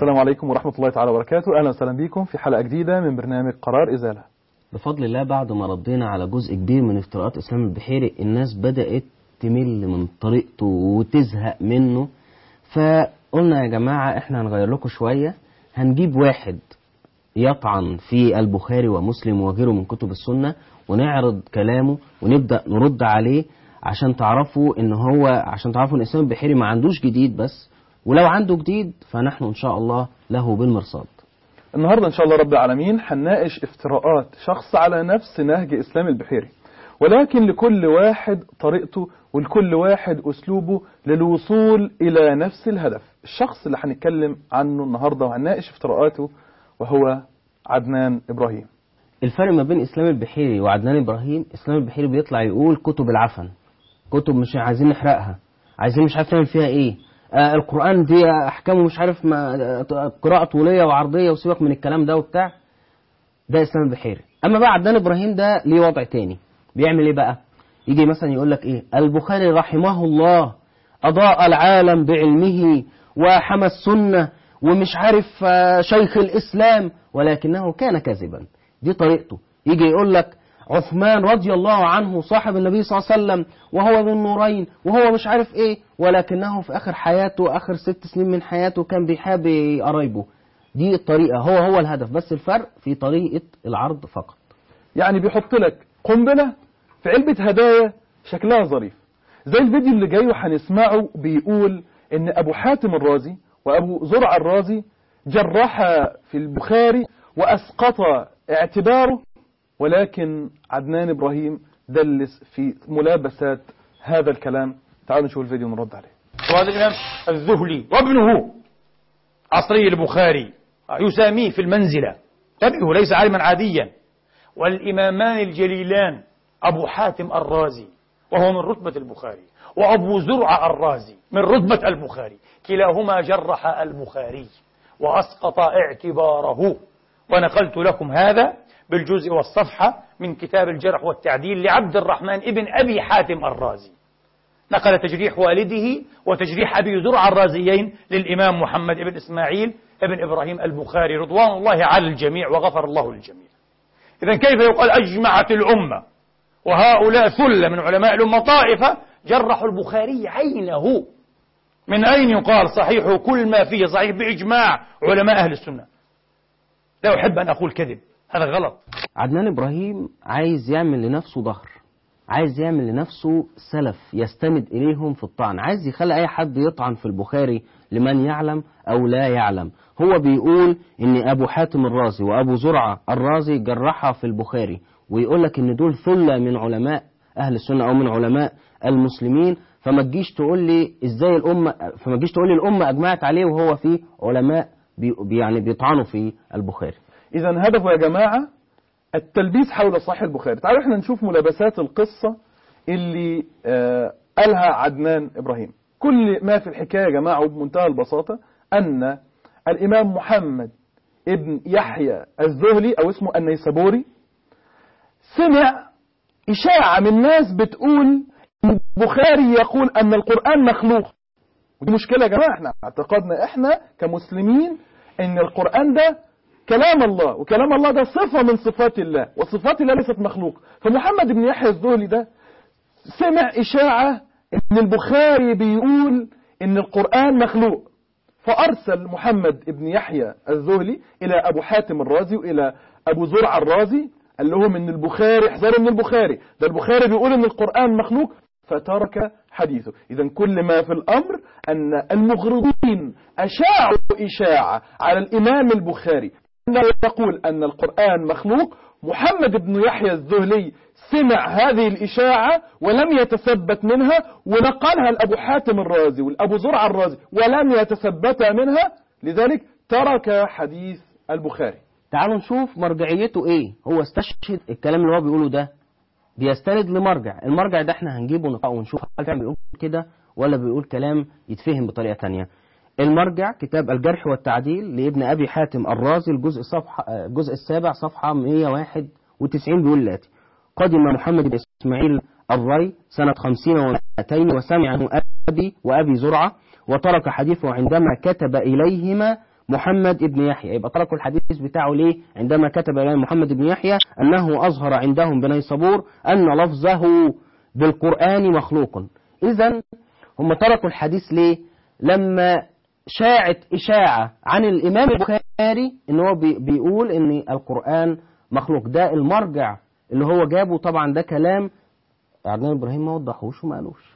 السلام عليكم ورحمة الله تعالى وبركاته أهلا وسهلا بكم في حلقة جديدة من برنامج قرار إزالة بفضل الله بعد ما ردينا على جزء كبير من افتراءات اسلام البحيري الناس بدأت تمل من طريقته وتزهق منه فقلنا يا جماعة احنا هنغير لكم شوية هنجيب واحد يطعن في البخاري ومسلم وغيره من كتب السنة ونعرض كلامه ونبدأ نرد عليه عشان تعرفوا ان هو عشان تعرفوا ان اسلام البحيري ما عندوش جديد بس ولو عنده جديد فنحن ان شاء الله له بالمرصاد النهاردة إن شاء الله رب العالمين هنناقش افتراءات شخص على نفس نهج إسلام البحيري ولكن لكل واحد طريقته ولكل واحد أسلوبه للوصول إلى نفس الهدف الشخص اللي هنتكلم عنه النهاردة وهنناقش افتراءاته وهو عدنان إبراهيم الفرق ما بين اسلام البحيري وعدنان ابراهيم اسلام البحيري بيطلع يقول كتب العفن كتب مش عايزين نحرقها عايزين مش عارف نعمل فيها ايه آه القران دي احكامه مش عارف ما آه، قراءه طوليه وعرضيه وسيبك من الكلام ده وبتاع ده اسلام البحيري اما بقى عدنان ابراهيم ده ليه وضع تاني بيعمل ايه بقى يجي مثلا يقول لك ايه البخاري رحمه الله اضاء العالم بعلمه وحمى السنه ومش عارف آه، شيخ الاسلام ولكنه كان كاذبا دي طريقته يجي يقول لك عثمان رضي الله عنه صاحب النبي صلى الله عليه وسلم وهو ذو النورين وهو مش عارف ايه ولكنه في اخر حياته اخر ست سنين من حياته كان بيحاب قرايبه دي الطريقة هو هو الهدف بس الفرق في طريقة العرض فقط يعني بيحط لك قنبلة في علبة هدايا شكلها ظريف زي الفيديو اللي جاي وهنسمعه بيقول ان ابو حاتم الرازي وابو زرع الرازي جرح في البخاري واسقط اعتباره ولكن عدنان ابراهيم دلس في ملابسات هذا الكلام تعالوا نشوف الفيديو ونرد عليه وهذا الإمام الذهلي وابنه عصري البخاري يساميه في المنزلة تبعه ليس عالما عاديا والإمامان الجليلان أبو حاتم الرازي وهو من رتبة البخاري وأبو زرع الرازي من رتبة البخاري كلاهما جرح البخاري وأسقط اعتباره ونقلت لكم هذا بالجزء والصفحة من كتاب الجرح والتعديل لعبد الرحمن ابن أبي حاتم الرازي نقل تجريح والده وتجريح أبي زرع الرازيين للإمام محمد بن إسماعيل ابن إبراهيم البخاري رضوان الله على الجميع وغفر الله للجميع إذا كيف يقال أجمعت الأمة وهؤلاء ثلة من علماء الأمة طائفة جرحوا البخاري عينه من أين يقال صحيح كل ما فيه صحيح بإجماع علماء أهل السنة لا أحب أن أقول كذب هذا غلط عدنان إبراهيم عايز يعمل لنفسه ظهر عايز يعمل لنفسه سلف يستند إليهم في الطعن عايز يخلي أي حد يطعن في البخاري لمن يعلم أو لا يعلم هو بيقول إن أبو حاتم الرازي وأبو زرعة الرازي جرحها في البخاري ويقول لك إن دول ثلة من علماء أهل السنة أو من علماء المسلمين فما تجيش تقول لي إزاي الأمة فما تجيش تقول لي الأمة أجمعت عليه وهو في علماء بي يعني بيطعنوا في البخاري إذا هدفه يا جماعة التلبيس حول صحيح البخاري تعالوا احنا نشوف ملابسات القصة اللي آه قالها عدنان إبراهيم كل ما في الحكاية يا جماعة وبمنتهى البساطة أن الإمام محمد ابن يحيى الزهلي أو اسمه النيسابوري سمع إشاعة من ناس بتقول إن البخاري يقول أن القرآن مخلوق ودي مشكلة يا جماعة احنا اعتقدنا احنا كمسلمين ان القرآن ده كلام الله وكلام الله ده صفة من صفات الله وصفات الله ليست مخلوق فمحمد بن يحيى الزهلي ده سمع إشاعة ان البخاري بيقول ان القرآن مخلوق فأرسل محمد بن يحيى الزهلي إلى أبو حاتم الرازي وإلى أبو زرع الرازي قال لهم ان البخاري احذروا من البخاري ده البخاري بيقول ان القرآن مخلوق فترك حديثه إذا كل ما في الأمر أن المغرضين أشاعوا إشاعة على الإمام البخاري أنه يقول أن القرآن مخلوق محمد بن يحيى الزهلي سمع هذه الإشاعة ولم يتثبت منها ونقلها لأبو حاتم الرازي والأبو زرع الرازي ولم يتثبت منها لذلك ترك حديث البخاري تعالوا نشوف مرجعيته ايه هو استشهد الكلام اللي هو بيقوله ده بيستند لمرجع المرجع ده احنا هنجيبه ونقرأه ونشوف هل كان بيقول كده ولا بيقول كلام يتفهم بطريقة تانية المرجع كتاب الجرح والتعديل لابن أبي حاتم الرازي الجزء صفحة الجزء السابع صفحة 191 بيقول الآتي قدم محمد بن إسماعيل الري سنة 50 و200 وسمع عنه أبي وأبي زرعة وترك حديثه عندما كتب إليهما محمد بن يحيى يبقى تركوا الحديث بتاعه ليه عندما كتب الإمام محمد بن يحيى أنه أظهر عندهم بنيصبور أن لفظه بالقرآن مخلوق إذا هم تركوا الحديث ليه لما شاعت إشاعة عن الإمام البخاري إن هو بي- بيقول إن القرآن مخلوق ده المرجع اللي هو جابه طبعا ده كلام عدنان إبراهيم ما وضحوش وما قالوش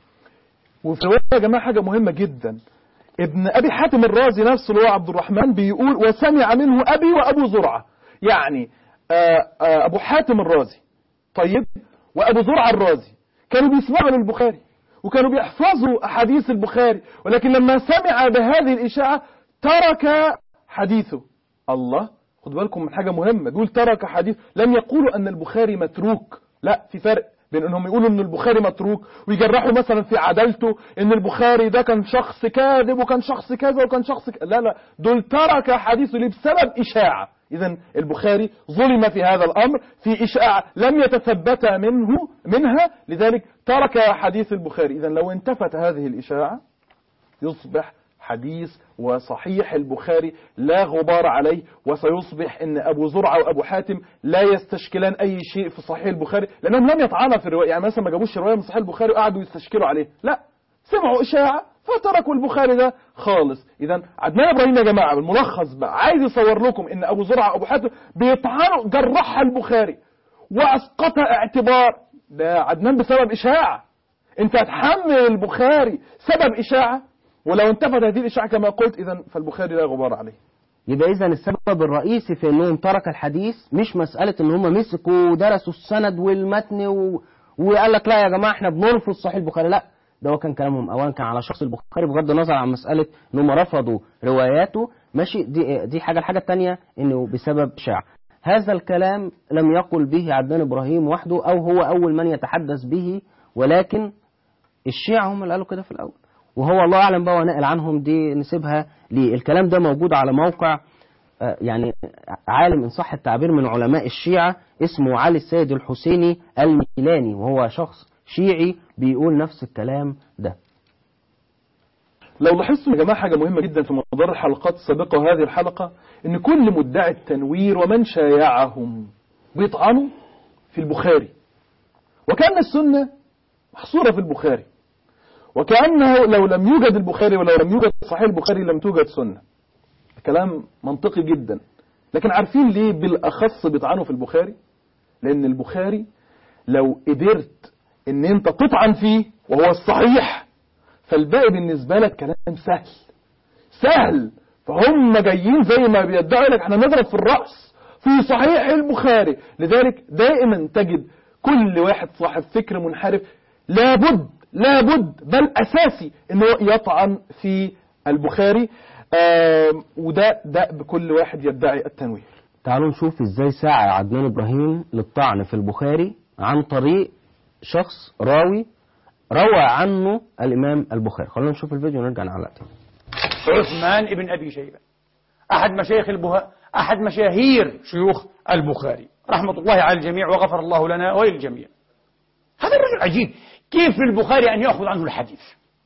وفي الرواية يا جماعة حاجة مهمة جدا ابن أبي حاتم الرازي نفسه اللي هو عبد الرحمن بيقول وسمع منه أبي وأبو زرعة يعني آه، آه، أبو حاتم الرازي طيب وأبو زرعة الرازي كانوا بيسمعوا للبخاري وكانوا بيحفظوا أحاديث البخاري ولكن لما سمع بهذه الإشاعة ترك حديثه الله خد بالكم من حاجة مهمة دول ترك حديث لم يقولوا أن البخاري متروك لا في فرق بين انهم يقولوا ان البخاري متروك ويجرحوا مثلا في عدالته ان البخاري ده كان شخص كاذب وكان شخص كذا وكان شخص ك... لا لا دول ترك حديثه ليه بسبب اشاعه اذا البخاري ظلم في هذا الامر في اشاعه لم يتثبت منه منها لذلك ترك حديث البخاري اذا لو انتفت هذه الاشاعه يصبح حديث وصحيح البخاري لا غبار عليه وسيصبح ان ابو زرعه وابو حاتم لا يستشكلان اي شيء في صحيح البخاري لانهم لم يطعنوا في الروايه يعني مثلا ما جابوش روايه من صحيح البخاري وقعدوا يستشكلوا عليه لا سمعوا اشاعه فتركوا البخاري ده خالص اذا عدنان ابراهيم يا جماعه بالملخص بقى عايز يصور لكم ان ابو زرعه وابو حاتم بيطعنوا جرحها البخاري واسقط اعتبار ده عدنان بسبب اشاعه انت هتحمل البخاري سبب اشاعه ولو انتفت هذه الاشاعه كما قلت اذا فالبخاري لا غبار عليه يبقى إذا السبب الرئيسي في إنهم ترك الحديث مش مسألة إن هم مسكوا ودرسوا السند والمتن و... وقال لك لا يا جماعة إحنا بنرفض صحيح البخاري لا ده هو كان كلامهم أولا كان على شخص البخاري بغض النظر عن مسألة إن هم رفضوا رواياته ماشي دي دي حاجة الحاجة الثانية إنه بسبب شاع هذا الكلام لم يقل به عدنان إبراهيم وحده أو هو أول من يتحدث به ولكن الشيعة هم اللي قالوا كده في الأول وهو الله أعلم بقى ونقل عنهم دي نسيبها ليه الكلام ده موجود على موقع آه، يعني عالم إن صح التعبير من علماء الشيعة اسمه علي السيد الحسيني الميلاني وهو شخص شيعي بيقول نفس الكلام ده لو لاحظتم يا جماعه حاجه مهمه جدا في مدار الحلقات السابقه وهذه الحلقه ان كل مدعي التنوير ومن شايعهم بيطعنوا في البخاري وكان السنه محصوره في البخاري وكانه لو لم يوجد البخاري ولو لم يوجد صحيح البخاري لم توجد سنه كلام منطقي جدا لكن عارفين ليه بالاخص بيطعنوا في البخاري لان البخاري لو قدرت ان انت تطعن فيه وهو الصحيح فالباقي بالنسبة لك كلام سهل سهل فهم جايين زي ما بيدعوا لك احنا نضرب في الرأس في صحيح البخاري لذلك دائما تجد كل واحد صاحب فكر منحرف لابد لابد بل أساسي انه يطعن في البخاري آم، وده ده بكل واحد يدعي التنوير تعالوا نشوف ازاي سعى عدنان ابراهيم للطعن في البخاري عن طريق شخص راوي روى عنه الامام البخاري خلونا نشوف الفيديو ونرجع نعلق تاني عثمان ابن أبي شيبة أحد مشايخ البها أحد مشاهير شيوخ البخاري رحمة الله على الجميع وغفر الله لنا وللجميع هذا الرجل عجيب كيف للبخاري أن يأخذ عنه الحديث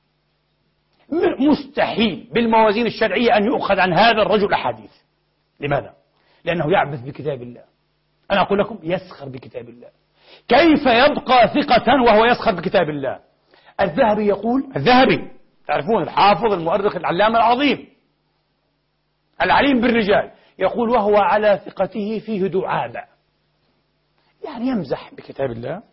م- مستحيل بالموازين الشرعية أن يؤخذ عن هذا الرجل أحاديث لماذا؟ لأنه يعبث بكتاب الله أنا أقول لكم يسخر بكتاب الله كيف يبقى ثقة وهو يسخر بكتاب الله الذهبي يقول الذهبي تعرفون الحافظ المؤرخ العلامة العظيم العليم بالرجال يقول وهو على ثقته فيه دعابة يعني يمزح بكتاب الله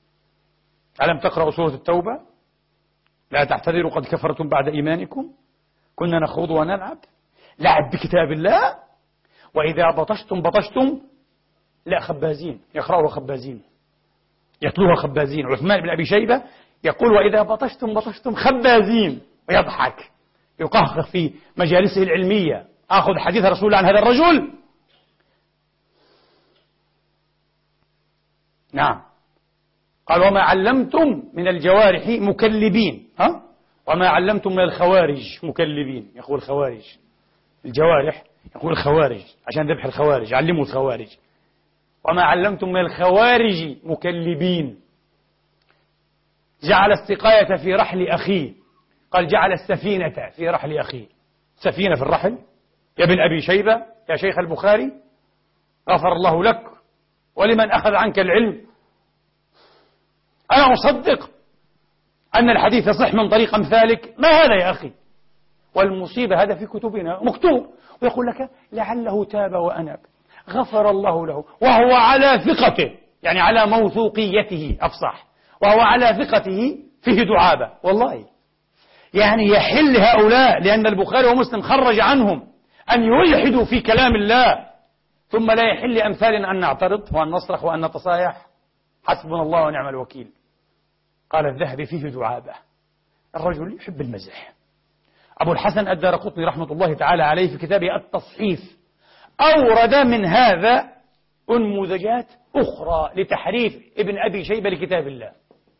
ألم تقرأوا سورة التوبة لا تعتذروا قد كفرتم بعد إيمانكم كنا نخوض ونلعب لعب بكتاب الله وإذا بطشتم بطشتم لا خبازين يقرأوا خبازين يتلوها خبازين عثمان بن أبي شيبة يقول وإذا بطشتم بطشتم خبازين ويضحك يقهقه في مجالسه العلمية أخذ حديث رسول الله عن هذا الرجل نعم قال وما علمتم من الجوارح مكلبين ها وما علمتم من الخوارج مكلبين يقول الخوارج الجوارح يقول الخوارج عشان ذبح الخوارج علموا الخوارج وما علمتم من الخوارج مكلبين جعل السقاية في رحل أخيه قال جعل السفينة في رحل أخيه سفينة في الرحل يا ابن أبي شيبة يا شيخ البخاري غفر الله لك ولمن أخذ عنك العلم أنا أصدق أن الحديث يصح من طريق أمثالك ما هذا يا أخي والمصيبة هذا في كتبنا مكتوب ويقول لك لعله تاب وأناب غفر الله له وهو على ثقته يعني على موثوقيته أفصح وهو على ثقته فيه دعابة والله يعني يحل هؤلاء لأن البخاري ومسلم خرج عنهم أن يلحدوا في كلام الله ثم لا يحل لأمثالنا أن نعترض وأن نصرخ وأن نتصايح حسبنا الله ونعم الوكيل قال الذهبي فيه دعابة الرجل يحب المزح أبو الحسن الدار قطني رحمة الله تعالى عليه في كتابه التصحيف أورد من هذا أنموذجات أخرى لتحريف ابن أبي شيبة لكتاب الله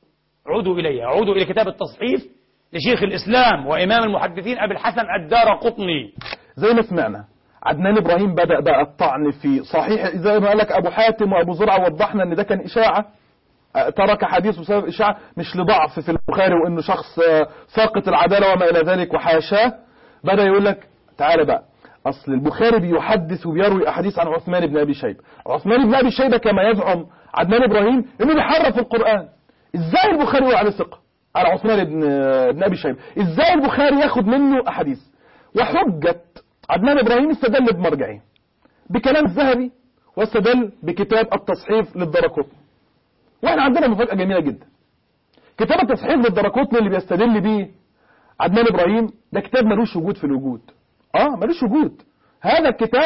عودوا إليها عودوا إلى كتاب التصحيف لشيخ الإسلام وإمام المحدثين أبي الحسن الدار قطني زي ما سمعنا عدنان ابراهيم بدا بقى الطعن في صحيح زي ما قال لك ابو حاتم وابو زرعه وضحنا ان ده كان اشاعه أه، ترك حديث بسبب اشاعه مش لضعف في البخاري وانه شخص أه، ساقط العداله وما الى ذلك وحاشاه بدا يقول لك تعالى بقى اصل البخاري بيحدث وبيروي احاديث عن عثمان بن ابي شيبه عثمان بن ابي شيبه كما يزعم عدنان ابراهيم انه بيحرف القران ازاي البخاري يقول عليه ثقه على عثمان بن بن ابي شيبه ازاي البخاري ياخد منه احاديث وحجه عدنان ابراهيم استدل بمرجعين بكلام الذهبي واستدل بكتاب التصحيف للدرقطني واحنا عندنا مفاجاه جميله جدا كتاب التصحيف للدرقطني اللي بيستدل بيه عدنان ابراهيم ده كتاب ملوش وجود في الوجود اه ملوش وجود هذا الكتاب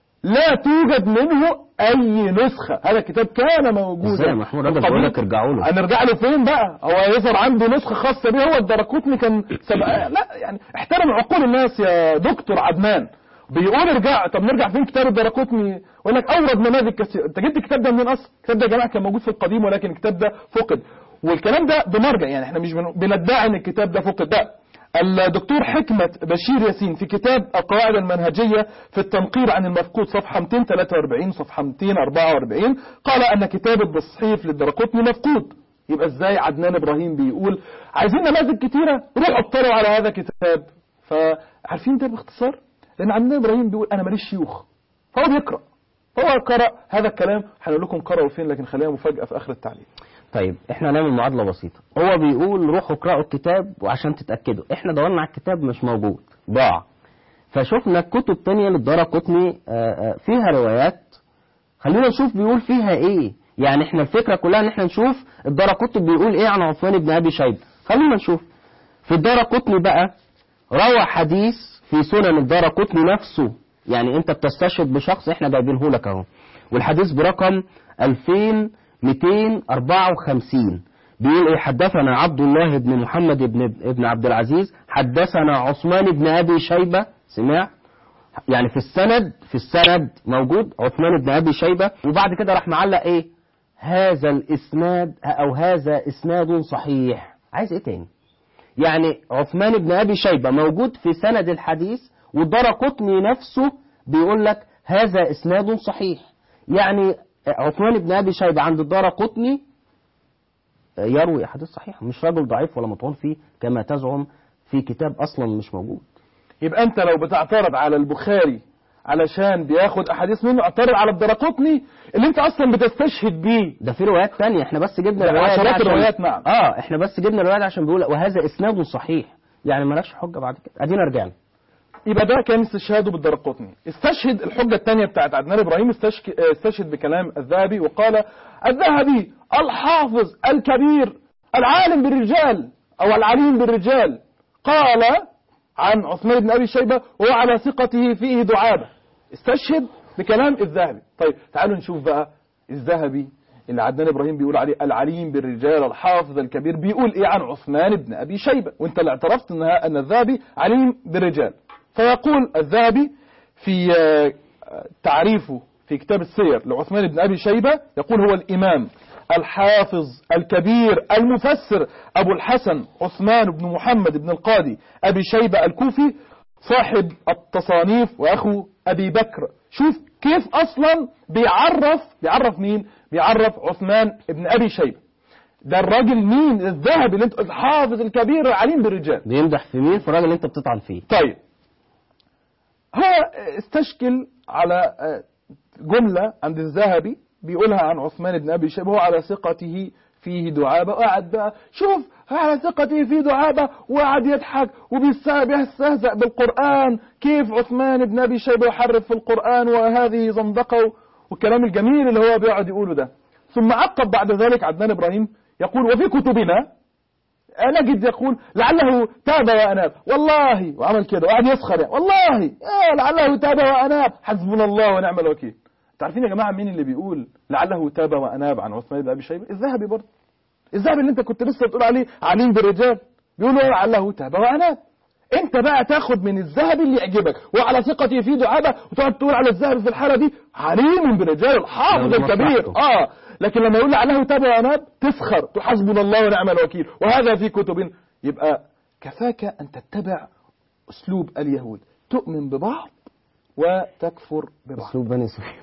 لا توجد منه اي نسخه هذا الكتاب كان موجودا ازاي يا محمود راجل من بقول قبل. لك ارجعوا له هنرجع له فين بقى هو يظهر عنده نسخه خاصه بيه هو الدرقوتني كان سبق لا يعني احترم عقول الناس يا دكتور عدنان بيقول ارجع طب نرجع فين كتاب الدرقوتني يقول لك اورد نماذج كثير انت جبت الكتاب ده منين اصلا الكتاب ده يا جماعه كان موجود في القديم ولكن الكتاب ده فقد والكلام ده بمرجع يعني احنا مش بن- بندعي ان الكتاب ده فقد لا الدكتور حكمة بشير ياسين في كتاب القواعد المنهجية في التنقير عن المفقود صفحة 243 صفحة 244 قال أن كتاب التصحيف للدرقطني مفقود يبقى ازاي عدنان ابراهيم بيقول عايزين نماذج كتيرة روحوا اطلعوا على هذا الكتاب فعارفين ده باختصار لان عدنان ابراهيم بيقول انا ماليش شيوخ فهو بيقرأ هو قرأ هذا الكلام هنقول لكم قرأوا فين لكن خليها مفاجأة في آخر التعليق طيب احنا هنعمل معادله بسيطه هو بيقول روحوا اقرأوا الكتاب وعشان تتاكدوا احنا دورنا على الكتاب مش موجود ضاع فشفنا كتب تانية للدار قطني فيها روايات خلينا نشوف بيقول فيها ايه يعني احنا الفكره كلها ان احنا نشوف الدار قطني بيقول ايه عن عثمان بن ابي شيبه خلينا نشوف في الدار قطني بقى روى حديث في سنن الدار قطني نفسه يعني انت بتستشهد بشخص احنا جايبينه لك اهو والحديث برقم 2254 بيقول ايه حدثنا عبد الله بن محمد بن ابن عبد العزيز حدثنا عثمان بن ابي شيبه سمع يعني في السند في السند موجود عثمان بن ابي شيبه وبعد كده راح معلق ايه هذا الاسناد او هذا اسناد صحيح عايز ايه تاني يعني عثمان بن ابي شيبه موجود في سند الحديث والدار قطني نفسه بيقول لك هذا اسناد صحيح يعني عثمان بن ابي شيبه عند الدار قطني يروي احاديث صحيحه مش راجل ضعيف ولا مطعون فيه كما تزعم في كتاب اصلا مش موجود يبقى انت لو بتعترض على البخاري علشان بياخد احاديث منه اعترض على الدرقطني اللي انت اصلا بتستشهد بيه ده في روايات تانية احنا بس جبنا ده الروايات دي عشرات عشان- الروايات، نعم. اه احنا بس جبنا الروايات دي عشان بيقول وهذا اسناد صحيح يعني مالكش حجه بعد كده ادينا رجعنا يبقى ده كان استشهاده بالدرقطني استشهد الحجة الثانية بتاعت عدنان إبراهيم استشك... استشهد بكلام الذهبي وقال الذهبي الحافظ الكبير العالم بالرجال أو العليم بالرجال قال عن عثمان بن أبي شيبة وهو على ثقته فيه دعابة استشهد بكلام الذهبي طيب تعالوا نشوف بقى الذهبي اللي عدنان ابراهيم بيقول عليه العليم بالرجال الحافظ الكبير بيقول ايه عن عثمان بن ابي شيبه وانت اللي اعترفت ان ان الذهبي عليم بالرجال فيقول الذهبي في آه، تعريفه في كتاب السير لعثمان بن ابي شيبه يقول هو الامام الحافظ الكبير المفسر ابو الحسن عثمان بن محمد بن القاضي ابي شيبه الكوفي صاحب التصانيف واخو ابي بكر شوف كيف اصلا بيعرف بيعرف مين بيعرف عثمان بن ابي شيبه ده الراجل مين الذهبي اللي انت الحافظ الكبير العليم بالرجال بيمدح في مين في الراجل اللي انت بتطعن فيه طيب هو استشكل على آه، جملة عند الذهبي بيقولها عن عثمان بن أبي شيبة هو على ثقته فيه دعابة وقعد بقى شوف على ثقته فيه دعابة وقعد يضحك وبيستهزأ بالقرآن كيف عثمان بن أبي شيبة يحرف في القرآن وهذه زندقة والكلام الجميل اللي هو بيقعد يقوله ده ثم عقب بعد ذلك عدنان إبراهيم يقول وفي كتبنا نجد يقول لعله تاب وأناب والله وعمل كده وقعد يسخر يعني والله آه لعله تاب وأناب حسبنا الله ونعم الوكيل تعرفين يا جماعة مين اللي بيقول لعله تاب وأناب عن عثمان بن أبي شيبة الذهبي برضه الذهبي اللي انت كنت لسه بتقول عليه عليم بالرجال بيقولوا لعله تاب وأناب انت بقى تاخد من الذهبي اللي يعجبك وعلى ثقتي في دعابة وتقعد تقول على الذهبي في الحالة دي عليم بالرجال الحافظ لو الكبير مصلحته. اه لكن لما يقول لعله تاب وأناب تسخر حسبنا الله ونعم الوكيل وهذا في كتب يبقى كفاك أن تتبع أسلوب اليهود تؤمن ببعض وتكفر ببعض اسلوب بني اسرائيل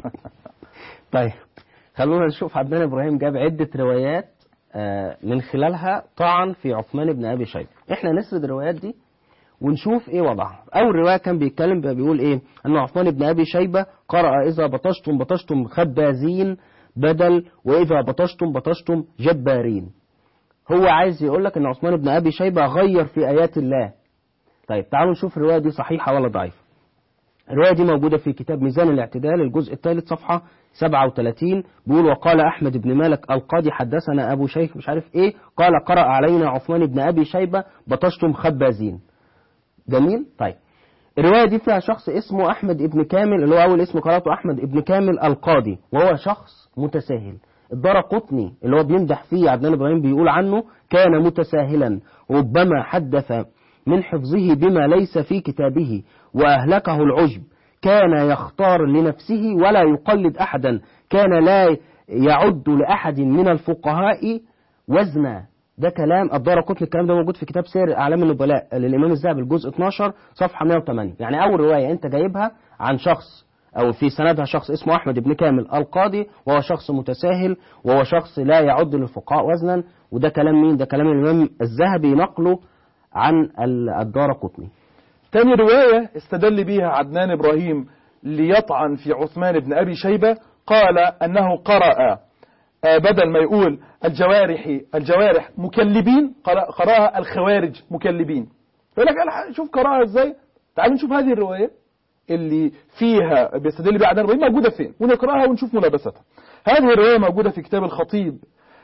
طيب خلونا نشوف عدنان ابراهيم جاب عده روايات آه، من خلالها طعن في عثمان بن ابي شيبه احنا نسرد الروايات دي ونشوف ايه وضعها اول روايه كان بيتكلم بقى بيقول ايه ان عثمان بن ابي شيبه قرأ اذا بطشتم بطشتم خبازين بدل واذا بطشتم بطشتم جبارين هو عايز يقول لك ان عثمان بن ابي شيبه غير في ايات الله طيب تعالوا نشوف الروايه دي صحيحه ولا ضعيفه الرواية دي موجودة في كتاب ميزان الاعتدال الجزء الثالث صفحة 37 بيقول وقال أحمد بن مالك القاضي حدثنا أبو شيخ مش عارف إيه قال قرأ علينا عثمان بن أبي شيبة بطشتم خبازين جميل طيب الرواية دي فيها شخص اسمه أحمد ابن كامل اللي هو أول اسم قرأته أحمد ابن كامل القاضي وهو شخص متساهل الدار قطني اللي هو بيمدح فيه عدنان إبراهيم بيقول عنه كان متساهلا ربما حدث من حفظه بما ليس في كتابه وأهلكه العجب كان يختار لنفسه ولا يقلد أحدا كان لا يعد لأحد من الفقهاء وزنا ده كلام الدار قطني الكلام ده موجود في كتاب سير أعلام النبلاء للإمام الذهبي الجزء 12 صفحة 108 يعني أول رواية أنت جايبها عن شخص أو في سندها شخص اسمه أحمد بن كامل القاضي وهو شخص متساهل وهو شخص لا يعد للفقهاء وزنا وده كلام مين؟ ده كلام الإمام الذهبي نقله عن الدار قطني تاني رواية استدل بها عدنان إبراهيم ليطعن في عثمان بن أبي شيبة قال أنه قرأ آه، بدل ما يقول الجوارح الجوارح مكلبين قرأ- قرأها الخوارج مكلبين يقول لك أنا شوف قرأها ازاي تعالوا نشوف هذه الرواية اللي فيها بيستدل بها عدنان إبراهيم موجودة فين ونقرأها ونشوف ملابستها هذه الرواية موجودة في كتاب الخطيب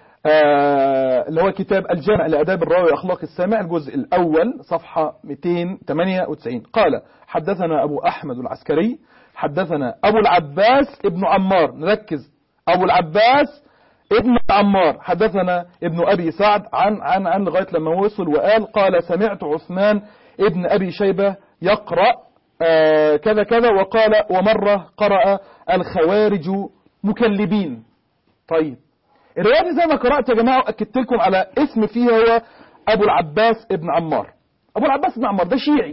آه، اللي هو كتاب الجامع لآداب الراوي وأخلاق السامع الجزء الأول صفحة 298 قال حدثنا أبو أحمد العسكري حدثنا أبو العباس ابن عمار نركز أبو العباس ابن عمار حدثنا ابن أبي سعد عن عن عن لغاية لما وصل وقال قال سمعت عثمان ابن أبي شيبة يقرأ آه، كذا كذا وقال ومرة قرأ الخوارج مكلبين طيب الرواية دي زي ما قرأت يا جماعة وأكدت لكم على اسم فيها هو أبو العباس ابن عمار أبو العباس ابن عمار ده شيعي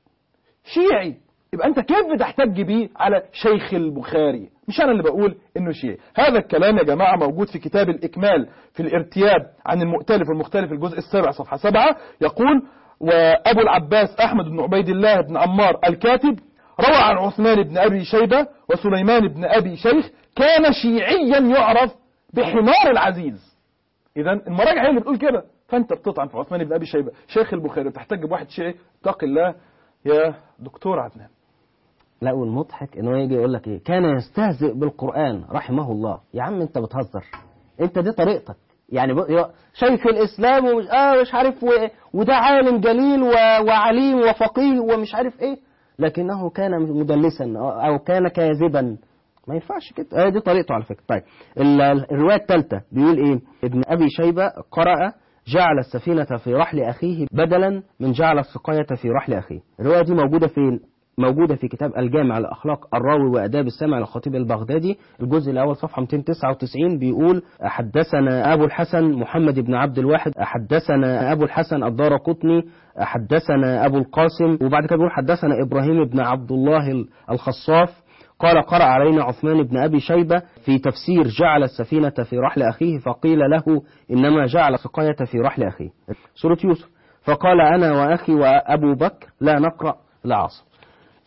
شيعي يبقى أنت كيف بتحتج بيه على شيخ البخاري مش أنا اللي بقول إنه شيعي هذا الكلام يا جماعة موجود في كتاب الإكمال في الارتياب عن المؤتلف والمختلف الجزء السابع صفحة سبعة يقول وأبو العباس أحمد بن عبيد الله بن عمار الكاتب روى عن عثمان بن أبي شيبة وسليمان بن أبي شيخ كان شيعيا يعرف بحمار العزيز إذا المراجع هي اللي بتقول كده فأنت بتطعن في عثمان بن أبي شيبة شيخ البخاري بتحتج بواحد شيعي اتق الله يا دكتور عدنان لا والمضحك ان هو يجي يقول لك ايه كان يستهزئ بالقران رحمه الله يا عم انت بتهزر انت دي طريقتك يعني ب- يا- شيخ الاسلام ومش اه مش عارف و... وده عالم جليل و... وعليم وفقيه ومش عارف ايه لكنه كان مدلسا او كان كاذبا ما ينفعش كده آه دي طريقته على فكره طيب ال- ال- الروايه الثالثه بيقول ايه ابن ابي شيبه قرأ جعل السفينة في رحل أخيه بدلا من جعل السقاية في رحل أخيه الرواية دي موجودة فين؟ موجودة في كتاب الجامع لأخلاق الراوي وآداب السامع للخطيب البغدادي الجزء الأول صفحة 299 بيقول حدثنا أبو الحسن محمد بن عبد الواحد حدثنا أبو الحسن الدار قطني حدثنا أبو القاسم وبعد كده بيقول حدثنا إبراهيم بن عبد الله الخصاف قال قرأ علينا عثمان بن أبي شيبة في تفسير جعل السفينة في رحل أخيه فقيل له إنما جعل السقاية في رحل أخيه سورة يوسف فقال أنا وأخي وأبو بكر لا نقرأ لعاصم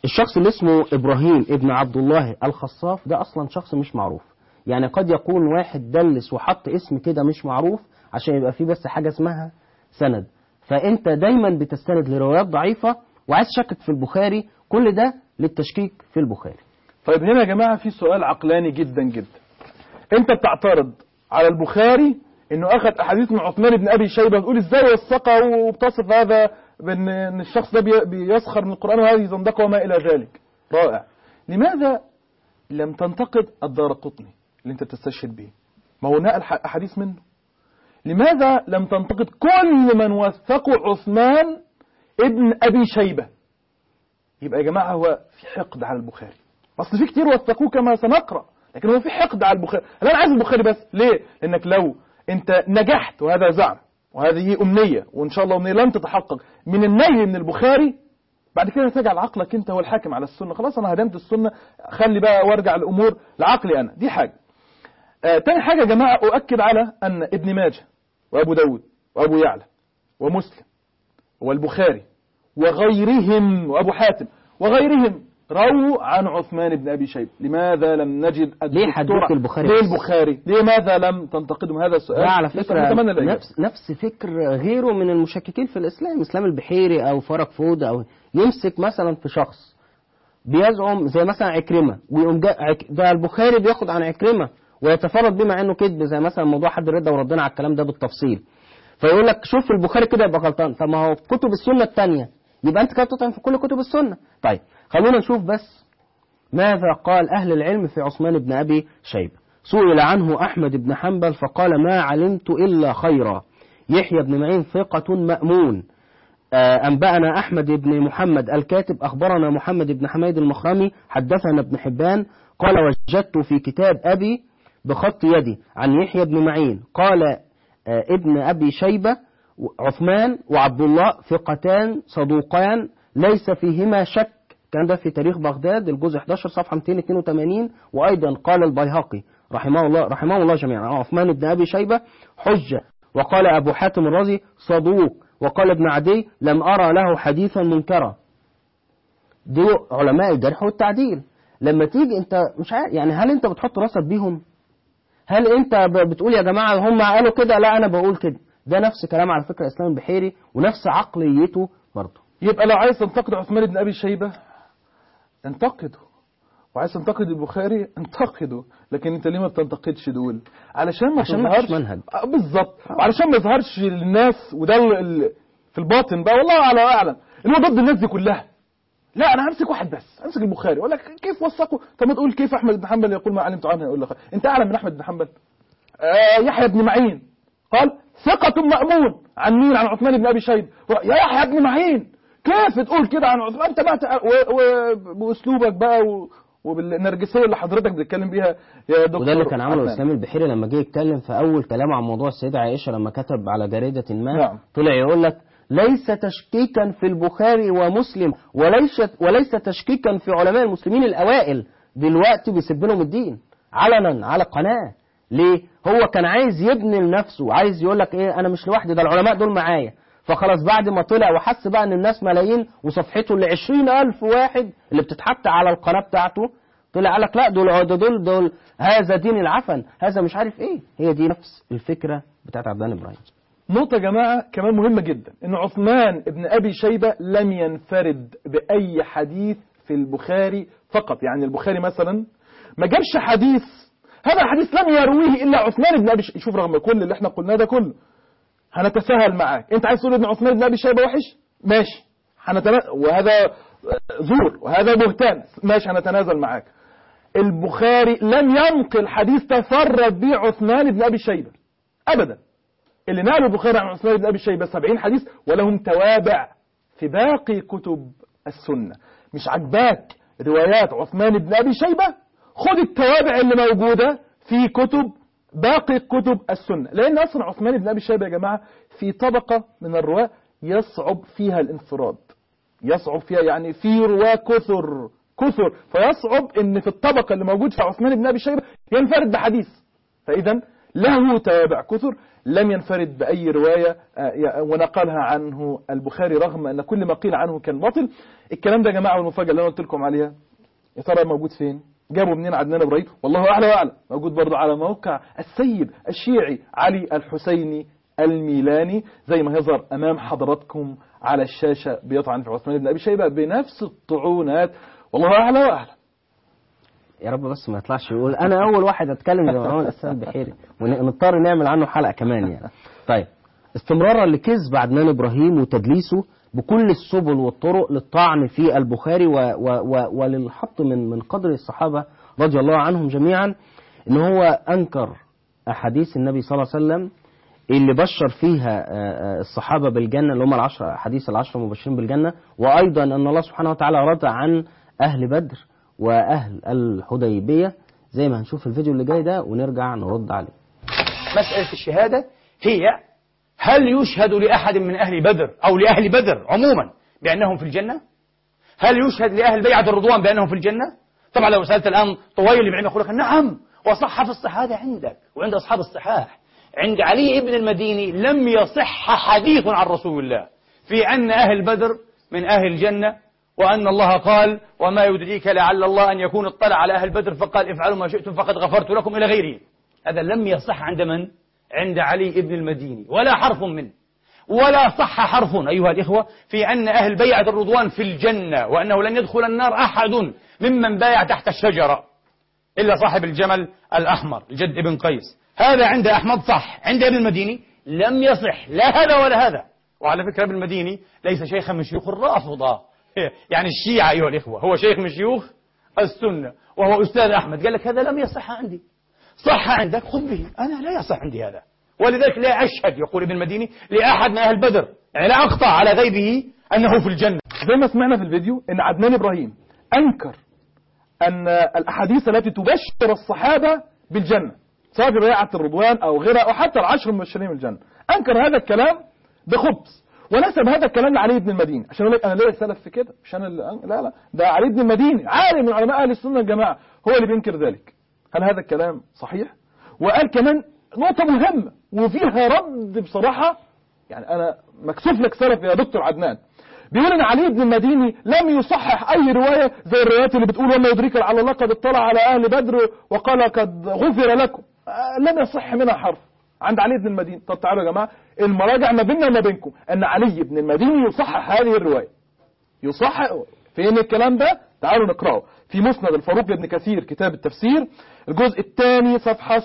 الشخص اللي اسمه ابراهيم ابن عبد الله الخصاف ده اصلا شخص مش معروف يعني قد يكون واحد دلس وحط اسم كده مش معروف عشان يبقى فيه بس حاجه اسمها سند فانت دايما بتستند لروايات ضعيفه وعايز تشكك في البخاري كل ده للتشكيك في البخاري طيب هنا يا جماعة في سؤال عقلاني جدا جدا انت بتعترض على البخاري انه اخذ احاديث من عثمان بن ابي شيبة بتقول ازاي وثقه وبتصف هذا بان ان الشخص ده بي- بيسخر من القرآن وهذه زندقة وما الى ذلك رائع لماذا لم تنتقد الدار قطني اللي انت بتستشهد به ما هو نقل ح- احاديث منه لماذا لم تنتقد كل من وثقوا عثمان ابن ابي شيبة يبقى يا جماعة هو في حقد على البخاري اصل في كتير وثقوه كما سنقرا لكن هو في حقد على البخاري انا عايز البخاري بس ليه لانك لو انت نجحت وهذا زعم وهذه امنيه وان شاء الله امنيه لن تتحقق من النيل من البخاري بعد كده تجعل عقلك انت هو الحاكم على السنه خلاص انا هدمت السنه خلي بقى وارجع الامور لعقلي انا دي حاجه آه تاني حاجه يا جماعه اؤكد على ان ابن ماجه وابو داود وابو يعلى ومسلم والبخاري وغيرهم وابو حاتم وغيرهم رووا عن عثمان بن ابي شيبه لماذا لم نجد ليه الدكتور- حددت البخاري ليه بس؟ البخاري لماذا لم تنتقدهم هذا السؤال ده على لسه فكرة نتمنى الإجابة. نفس نفس فكر غيره من المشككين في الإسلام إسلام البحيري أو فرج فود أو يمسك مثلا في شخص بيزعم زي مثلا عكرمة ويقوم جا عك... ده البخاري بياخد عن عكرمة ويتفرد بيه مع إنه كذب زي مثلا موضوع حد الردة وردنا على الكلام ده بالتفصيل فيقول لك شوف البخاري كده يبقى غلطان طب ما هو كتب السنة التانية يبقى أنت كده بتطعن في كل كتب السنة طيب خلونا نشوف بس ماذا قال أهل العلم في عثمان بن أبي شيبة سئل عنه أحمد بن حنبل فقال ما علمت إلا خيرا يحيى بن معين ثقة مأمون آه، أنبأنا أحمد بن محمد الكاتب أخبرنا محمد بن حميد المخرمي حدثنا ابن حبان قال وجدت في كتاب أبي بخط يدي عن يحيى بن معين قال آه، ابن أبي شيبة عثمان وعبد الله ثقتان صدوقان ليس فيهما شك كان ده في تاريخ بغداد الجزء 11 صفحة 282 وأيضا قال البيهقي رحمه الله رحمه الله جميعا عن عثمان بن أبي شيبة حجة وقال أبو حاتم الرازي صدوق وقال ابن عدي لم أرى له حديثا منكرا دي علماء الجرح والتعديل لما تيجي انت مش عارف يعني هل انت بتحط راسك بيهم هل انت ب- بتقول يا جماعة هم قالوا كده لا انا بقول كده ده نفس كلام على فكرة اسلام البحيري ونفس عقليته برضه يبقى لو عايز تنتقد عثمان بن ابي شيبه انتقده وعايز تنتقد البخاري انتقده لكن انت ليه ما بتنتقدش دول علشان ما عشان ما تظهرش فيش منهج. آه، بالظبط وعلشان ما يظهرش للناس وده ال- ال- في الباطن بقى والله اعلى واعلم ان هو ضد الناس دي كلها لا انا همسك واحد بس همسك البخاري اقول لك كيف وثقوا طب ما تقول كيف احمد بن حنبل يقول ما علمت عنه يقول لك انت اعلم من احمد بن حنبل آه يحيى بن معين قال ثقة مأمون عن مين عن عثمان بن ابي شيبه يا يحيى بن معين كيف تقول كده عن عثمان انت بقى تع- و- و- باسلوبك بقى و- وبالنرجسيه اللي حضرتك بتتكلم بيها يا دكتور وده اللي كان عمله عدنان. اسلام البحيري لما جه يتكلم في اول كلامه عن موضوع السيده عائشه لما كتب على جريده ما نعم. طلع يقول لك ليس تشكيكا في البخاري ومسلم وليس وليس تشكيكا في علماء المسلمين الاوائل دلوقتي بيسب لهم الدين علنا على قناه ليه هو كان عايز يبني لنفسه عايز يقول لك ايه انا مش لوحدي ده العلماء دول معايا فخلاص بعد ما طلع وحس بقى ان الناس ملايين وصفحته اللي عشرين ألف واحد اللي بتتحط على القناة بتاعته طلع قال لك لا دول دول دول, دول هذا دين العفن هذا مش عارف ايه هي دي نفس الفكرة بتاعت عبدان ابراهيم نقطة يا جماعة كمان مهمة جدا ان عثمان ابن ابي شيبة لم ينفرد باي حديث في البخاري فقط يعني البخاري مثلا ما جابش حديث هذا الحديث لم يرويه الا عثمان بن ابي شيبة شوف رغم كل اللي احنا قلناه ده كله هنتساهل معاك انت عايز تقول ان عثمان بن ابي شيبة وحش ماشي هنتنا... وهذا زور وهذا بهتان ماشي هنتنازل معاك البخاري لم ينقل حديث تفرد به عثمان بن ابي شيبة ابدا اللي نقلوا البخاري عن عثمان بن ابي شيبه 70 حديث ولهم توابع في باقي كتب السنه مش عجباك روايات عثمان بن ابي شيبه خد التوابع اللي موجوده في كتب باقي كتب السنه لان اصلا عثمان بن ابي شيبه يا جماعه في طبقه من الرواه يصعب فيها الانفراد يصعب فيها يعني في رواه كثر كثر فيصعب ان في الطبقه اللي موجود في عثمان بن ابي شيبه ينفرد بحديث فاذا له توابع كثر لم ينفرد بأي رواية آه، ونقلها عنه البخاري رغم أن كل ما قيل عنه كان باطل الكلام ده يا جماعة والمفاجأة اللي أنا قلت لكم عليها يا ترى موجود فين جابوا منين عدنان ابراهيم والله اعلى واعلم موجود برضه على موقع السيد الشيعي علي الحسيني الميلاني زي ما يظهر امام حضراتكم على الشاشه بيطعن في عثمان بن ابي شيبه بنفس الطعونات والله اعلى واعلم يا رب بس ما يطلعش يقول انا اول واحد اتكلم زي ما عمل الاسلام البحيري ونضطر نعمل عنه حلقه كمان يعني طيب استمرارا لكذب عدنان ابراهيم وتدليسه بكل السبل والطرق للطعن في البخاري و و و وللحط من من قدر الصحابه رضي الله عنهم جميعا ان هو انكر احاديث النبي صلى الله عليه وسلم اللي بشر فيها آه، آه، الصحابه بالجنه اللي هم العشره احاديث العشره المبشرين بالجنه وايضا ان الله سبحانه وتعالى رضى عن اهل بدر واهل الحديبيه زي ما هنشوف في الفيديو اللي جاي ده ونرجع نرد عليه مسألة الشهادة هي هل يشهد لأحد من أهل بدر أو لأهل بدر عموما بأنهم في الجنة هل يشهد لأهل بيعة الرضوان بأنهم في الجنة طبعا لو سألت الآن طويل بن يقول لك نعم وصح في الصحابة عندك وعند أصحاب الصحاح عند علي بن المديني لم يصح حديث عن رسول الله في أن أهل بدر من أهل الجنة وأن الله قال وما يدريك لعل الله أن يكون اطلع على أهل بدر فقال افعلوا ما شئتم فقد غفرت لكم إلى غيره هذا لم يصح عند من؟ عند علي بن المديني ولا حرف منه ولا صح حرف أيها الإخوة في أن أهل بيعة الرضوان في الجنة وأنه لن يدخل النار أحد ممن بايع تحت الشجرة إلا صاحب الجمل الأحمر الجد ابن قيس هذا عند أحمد صح عند ابن المديني لم يصح لا هذا ولا هذا وعلى فكرة ابن المديني ليس شيخا من شيوخ الرافضة يعني الشيعة أيها الإخوة هو شيخ من شيوخ السنة وهو أستاذ أحمد قال لك هذا لم يصح عندي صح عندك خذ به أنا لا يصح عندي هذا ولذلك لا أشهد يقول ابن المديني لأحد من أهل بدر يعني لا أقطع على غيبه أنه في الجنة زي ما سمعنا في الفيديو ان عدنان ابراهيم انكر ان الاحاديث التي تبشر الصحابه بالجنه سواء في بيعه الرضوان او غيرها او حتى العشر المبشرين بالجنه انكر هذا الكلام بخبث ونسب هذا الكلام لعلي بن المديني عشان يقول لك انا ليا سلف في كده مش انا اللي لا لا ده علي بن المديني عالم من علماء اهل السنه الجماعه هو اللي بينكر ذلك هل هذا الكلام صحيح وقال كمان نقطه مهمه وفيها رد بصراحه يعني انا مكسوف لك سلف يا دكتور عدنان بيقول ان علي بن المديني لم يصحح اي روايه زي الروايات اللي بتقول وما يدريك لعل الله قد اطلع على اهل بدر وقال قد غفر لكم آه، لم يصح منها حرف عند علي بن المديني طب تعالوا يا جماعه المراجع ما بيننا وما بينكم ان علي بن المديني يصحح هذه الروايه يصحح فين الكلام ده تعالوا نقراه في مسند الفاروق لابن كثير كتاب التفسير الجزء الثاني صفحه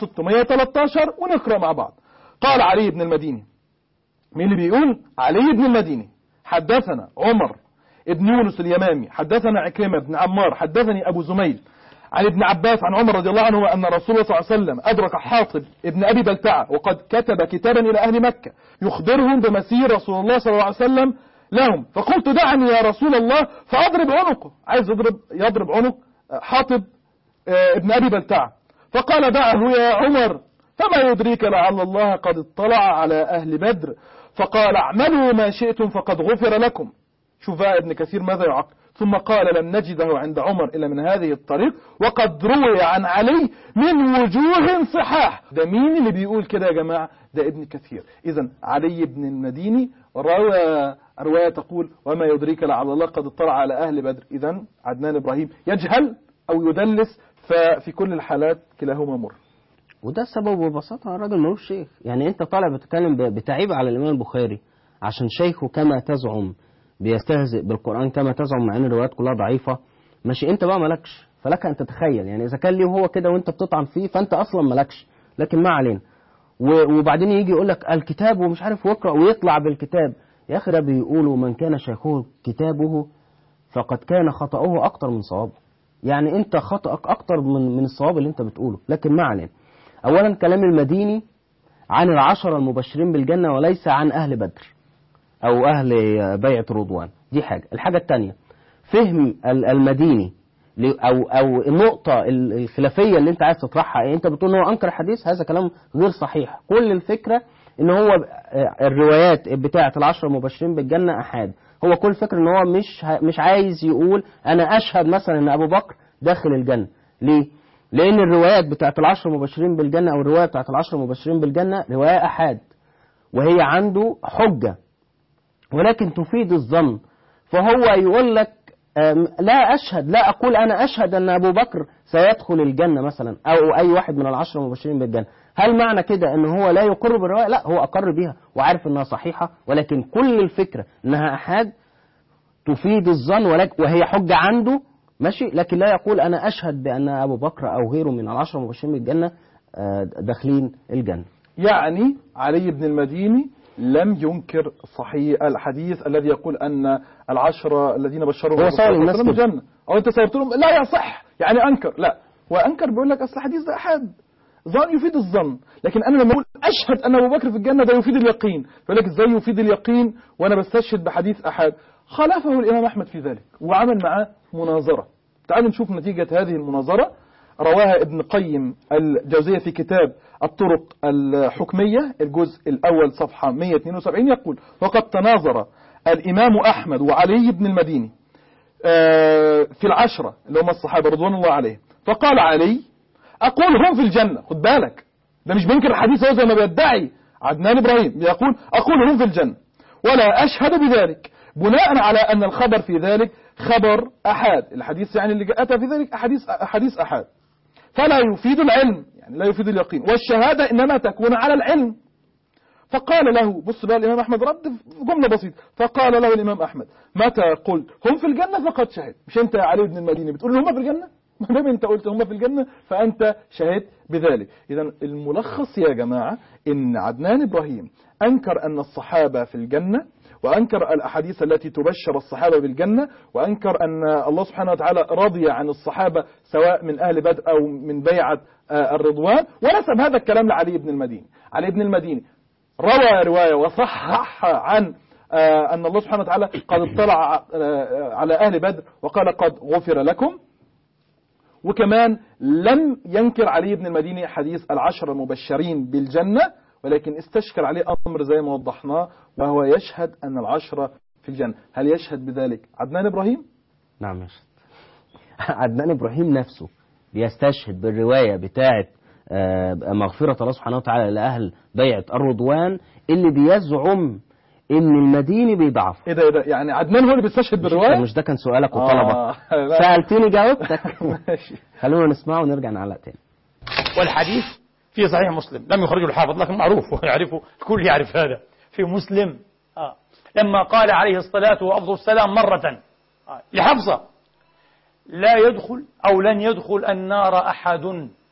613 ونقرا مع بعض قال علي بن المديني مين اللي بيقول علي بن المديني حدثنا عمر ابن يونس اليمامي حدثنا عكرمة بن عمار حدثني أبو زميل عن ابن عباس عن عمر رضي الله عنه أن رسول الله صلى الله عليه وسلم أدرك حاطب ابن أبي بلتعة وقد كتب كتابا إلى أهل مكة يخبرهم بمسير رسول الله صلى الله عليه وسلم لهم فقلت دعني يا رسول الله فأضرب عنقه عايز يضرب يضرب عنق حاطب آه، ابن أبي بلتعة فقال دعه يا عمر فما يدريك لعل الله قد اطلع على أهل بدر فقال اعملوا ما شئتم فقد غفر لكم شوف بقى ابن كثير ماذا يعقل ثم قال لم نجده عند عمر إلا من هذه الطريق وقد روي عن علي من وجوه صحاح ده مين اللي بيقول كده يا جماعة ده ابن كثير إذا علي بن المديني روى رواية تقول وما يدريك لعل الله قد اطلع على أهل بدر إذا عدنان إبراهيم يجهل أو يدلس ففي كل الحالات كلاهما مر وده السبب ببساطة الراجل ملوش شيخ يعني انت طالع بتتكلم ب- بتعيب على الامام البخاري عشان شيخه كما تزعم بيستهزئ بالقرآن كما تزعم مع ان الروايات كلها ضعيفة ماشي انت بقى مالكش فلك ان تتخيل يعني اذا كان ليه هو كده وانت بتطعن فيه فانت اصلا مالكش لكن ما علينا و- وبعدين يجي يقول لك الكتاب ومش عارف واقرا ويطلع بالكتاب يا اخي ده بيقولوا من كان شيخه كتابه فقد كان خطأه اكتر من صوابه يعني انت خطأك اكتر من من الصواب اللي انت بتقوله لكن ما علينا اولا كلام المديني عن العشرة المبشرين بالجنة وليس عن أهل بدر أو أهل بيعة رضوان دي حاجة الحاجة الثانية فهم ال- المديني ل- أو أو النقطة ال- الخلافية اللي أنت عايز تطرحها إيه؟ أنت بتقول إن هو أنكر الحديث هذا كلام غير صحيح كل الفكرة إن هو آه، الروايات بتاعة العشرة المبشرين بالجنة أحاد هو كل فكرة إن هو مش ه- مش عايز يقول أنا أشهد مثلا إن أبو بكر داخل الجنة ليه؟ لان الروايات بتاعت العشر مبشرين بالجنه او الروايه بتاعت العشر مبشرين بالجنه روايه احاد وهي عنده حجه ولكن تفيد الظن فهو يقول لك أم، لا أشهد لا أقول أنا أشهد أن أبو بكر سيدخل الجنة مثلا أو أي واحد من العشرة المبشرين بالجنة هل معنى كده أن هو لا يقر بالرواية لا هو أقر بها وعارف أنها صحيحة ولكن كل الفكرة أنها أحاد تفيد الظن ولكن وهي حجة عنده ماشي لكن لا يقول أنا أشهد بأن أبو بكر أو غيره من العشرة المبشرين بالجنة آه، داخلين الجنة يعني علي بن المديني لم ينكر صحيح الحديث الذي يقول أن العشرة الذين بشروا هو صار الناس كده. الجنة أو أنت صورت لهم لا يصح يعني أنكر لا وأنكر بيقول لك أصل الحديث ده أحد ظن يفيد الظن لكن أنا لما أقول أشهد أن أبو بكر في الجنة ده يفيد اليقين يقول لك إزاي يفيد اليقين وأنا بستشهد بحديث أحد خالفه الإمام أحمد في ذلك وعمل معاه مناظرة تعالوا نشوف نتيجة هذه المناظرة رواها ابن قيم الجوزية في كتاب الطرق الحكمية الجزء الأول صفحة 172 يقول وقد تناظر الإمام أحمد وعلي بن المديني آه، في العشرة اللي هم الصحابة رضوان الله عليهم فقال علي أقول هم في الجنة خد بالك ده مش بينكر الحديث هو زي ما بيدعي عدنان إبراهيم يقول أقول هم في الجنة ولا أشهد بذلك بناء على أن الخبر في ذلك خبر أحاد الحديث يعني اللي أتى في ذلك أحاديث أحاديث أحاد فلا يفيد العلم يعني لا يفيد اليقين والشهادة إنما تكون على العلم فقال له بص بقى الإمام أحمد رد في جملة بسيطة فقال له الإمام أحمد متى قلت هم في الجنة فقد شهد مش أنت يا علي بن المديني بتقول هم في الجنة ما دام أنت قلت هم في الجنة فأنت شهدت بذلك إذا الملخص يا جماعة إن عدنان إبراهيم أنكر أن الصحابة في الجنة وأنكر الأحاديث التي تبشر الصحابة بالجنة وأنكر أن الله سبحانه وتعالى رضي عن الصحابة سواء من أهل بدر أو من بيعة آه، الرضوان ونسب هذا الكلام لعلي بن المديني علي بن المديني روى رواية وصحح عن آه، أن الله سبحانه وتعالى قد اطلع آه، على أهل بدر وقال قد غفر لكم وكمان لم ينكر علي بن المديني حديث العشر المبشرين بالجنة ولكن استشكل عليه أمر زي ما وضحناه وهو يشهد أن العشرة في الجنة هل يشهد بذلك عدنان إبراهيم؟ نعم يشهد عدنان إبراهيم نفسه بيستشهد بالرواية بتاعة آه، مغفرة الله سبحانه وتعالى لأهل بيعة الرضوان اللي بيزعم إن المديني بيضعف إيه ده إيه ده يعني عدنان هو اللي بيستشهد بالرواية؟ مش ده كان سؤالك وطلبك آه، لا. سألتني جاوبتك ماشي خلونا نسمعه ونرجع نعلق تاني والحديث في صحيح مسلم لم يخرجه الحافظ لكن معروف ويعرفه الكل يعرف هذا في مسلم آه. لما قال عليه الصلاة وأفضل السلام مرة آه. لحفصة لا يدخل أو لن يدخل النار أحد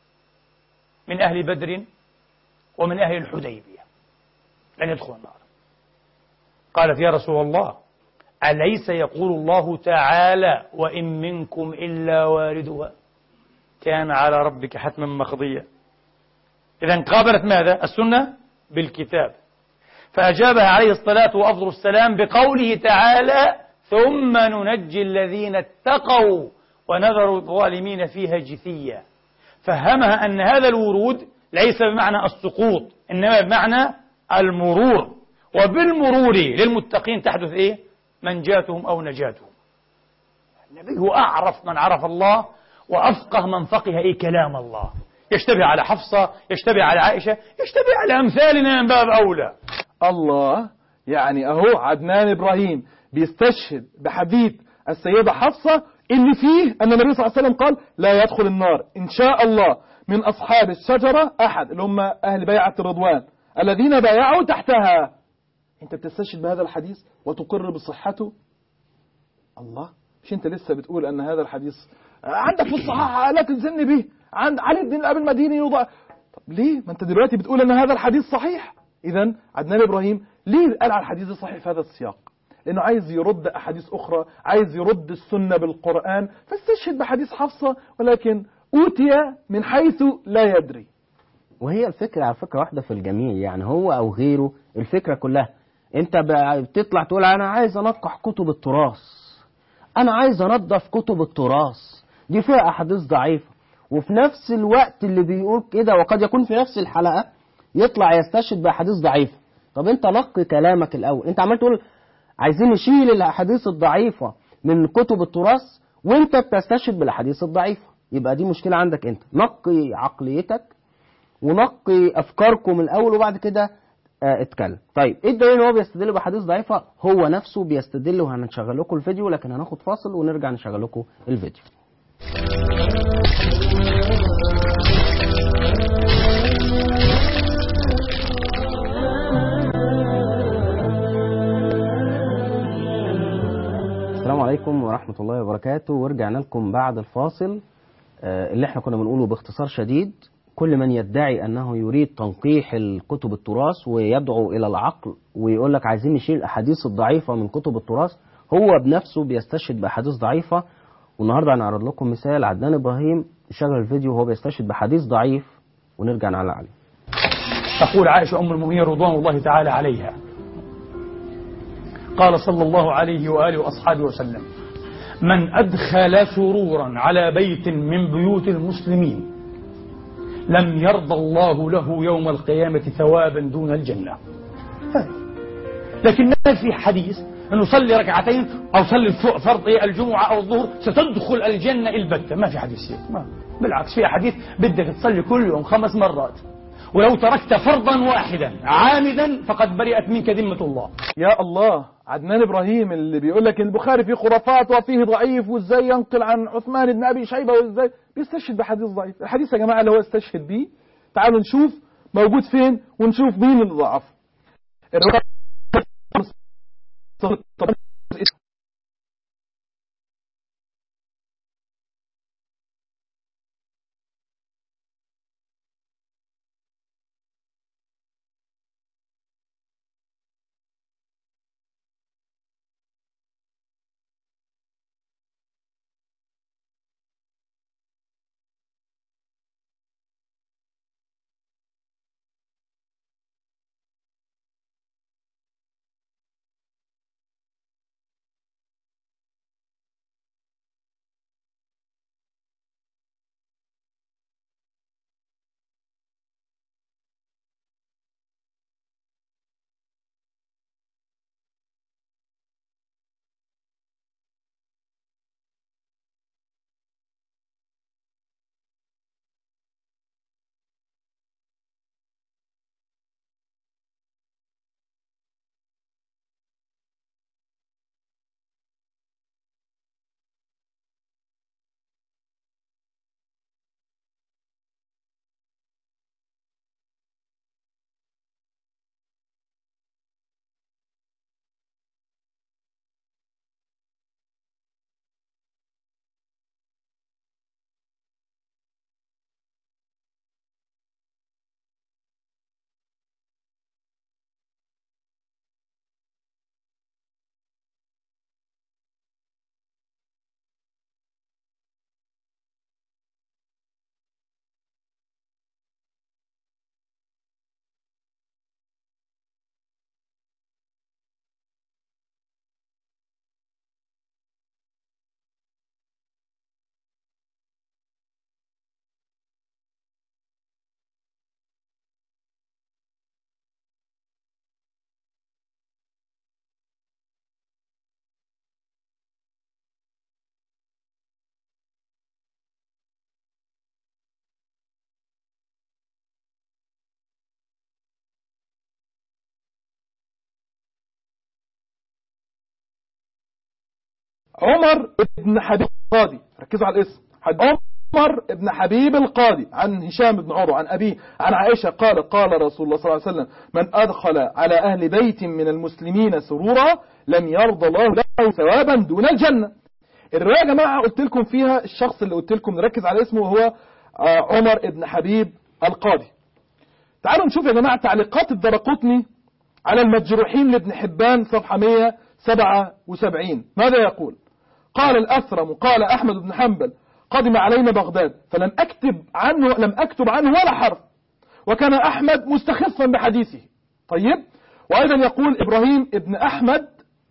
من أهل بدر ومن أهل الحديبية لن يدخل النار قالت يا رسول الله أليس يقول الله تعالى وإن منكم إلا واردها كان على ربك حتما مقضيا إذا قابلت ماذا السنة بالكتاب فأجابها عليه الصلاة وأفضل السلام بقوله تعالى ثم ننجي الذين اتقوا ونذر الظالمين فيها جثيا فهمها أن هذا الورود ليس بمعنى السقوط إنما بمعنى المرور وبالمرور للمتقين تحدث إيه منجاتهم أو نجاتهم النبي هو أعرف من عرف الله وأفقه من فقه إيه كلام الله يشتبه على حفصة يشتبه على عائشة يشتبه على أمثالنا من باب أولى الله يعني أهو عدنان إبراهيم بيستشهد بحديث السيدة حفصة اللي فيه أن النبي صلى الله عليه وسلم قال لا يدخل النار إن شاء الله من أصحاب الشجرة أحد اللي هم أهل بيعة الرضوان الذين بايعوا تحتها أنت بتستشهد بهذا الحديث وتقر بصحته الله مش أنت لسه بتقول أن هذا الحديث عندك في الصحاح لا تلزمني به عند علي بن الأبي المديني يوضع طب ليه ما أنت دلوقتي بتقول أن هذا الحديث صحيح إذا عدنان إبراهيم ليه قال على الحديث الصحيح في هذا السياق لأنه عايز يرد أحاديث أخرى عايز يرد السنة بالقرآن فاستشهد بحديث حفصة ولكن أوتي من حيث لا يدري وهي الفكرة على فكرة واحدة في الجميع يعني هو أو غيره الفكرة كلها أنت ب- بتطلع تقول أنا عايز أنقح كتب التراث أنا عايز أنظف كتب التراث دي فيها أحاديث ضعيفة وفي نفس الوقت اللي بيقول كده وقد يكون في نفس الحلقة يطلع يستشهد بأحاديث ضعيفة طب أنت نقي كلامك الأول أنت عمال تقول عايزين نشيل الأحاديث الضعيفة من كتب التراث وأنت بتستشهد بالأحاديث الضعيفة يبقى دي مشكله عندك انت نقي عقليتك ونقي افكاركم الاول وبعد كده آه، اتكلم طيب ايه الدليل ان هو بيستدل بحديث ضعيفه هو نفسه بيستدل وهنشغل لكم الفيديو لكن هناخد فاصل ونرجع نشغل لكم الفيديو السلام عليكم ورحمة الله وبركاته ورجعنا لكم بعد الفاصل آه، اللي احنا كنا بنقوله باختصار شديد كل من يدعي انه يريد تنقيح الكتب التراث ويدعو الى العقل ويقول لك عايزين نشيل الاحاديث الضعيفه من كتب التراث هو بنفسه بيستشهد باحاديث ضعيفه والنهارده هنعرض لكم مثال عدنان ابراهيم شغل الفيديو وهو بيستشهد بحديث ضعيف ونرجع نعلق عليه تقول عائشة أم المؤمنين رضوان الله تعالى عليها قال صلى الله عليه وآله وأصحابه وسلم من أدخل سرورا على بيت من بيوت المسلمين لم يرضى الله له يوم القيامة ثوابا دون الجنة لكن ما في حديث أنه صلي ركعتين أو صلي الف- فرض إيه الجمعة أو الظهر ستدخل الجنة البتة ما في حديث هيك ما بالعكس في حديث بدك تصلي كل يوم خمس مرات ولو تركت فرضا واحدا عامدا فقد برئت منك ذمة الله يا الله عدنان ابراهيم اللي بيقول لك إن البخاري فيه خرافات وفيه ضعيف وازاي ينقل عن عثمان بن ابي شيبه وازاي بيستشهد بحديث ضعيف الحديث يا جماعه اللي هو استشهد بيه تعالوا نشوف موجود فين ونشوف مين اللي ضعفه الرواية عمر بن حبيب القاضي ركزوا على الاسم حد- عمر بن حبيب القاضي عن هشام بن عروة عن أبيه عن عائشة قال قال رسول الله صلى الله عليه وسلم من أدخل على أهل بيت من المسلمين سرورا لم يرضى الله له ثوابا دون الجنة الرواية يا جماعة قلت لكم فيها الشخص اللي قلت لكم نركز على اسمه وهو آه، عمر بن حبيب القاضي تعالوا نشوف يا جماعة تعليقات الدرقطني على المجروحين لابن حبان صفحة 177 ماذا يقول قال الأثرم قال أحمد بن حنبل قدم علينا بغداد فلم أكتب عنه لم أكتب عنه ولا حرف وكان أحمد مستخفا بحديثه طيب وأيضا يقول إبراهيم ابن أحمد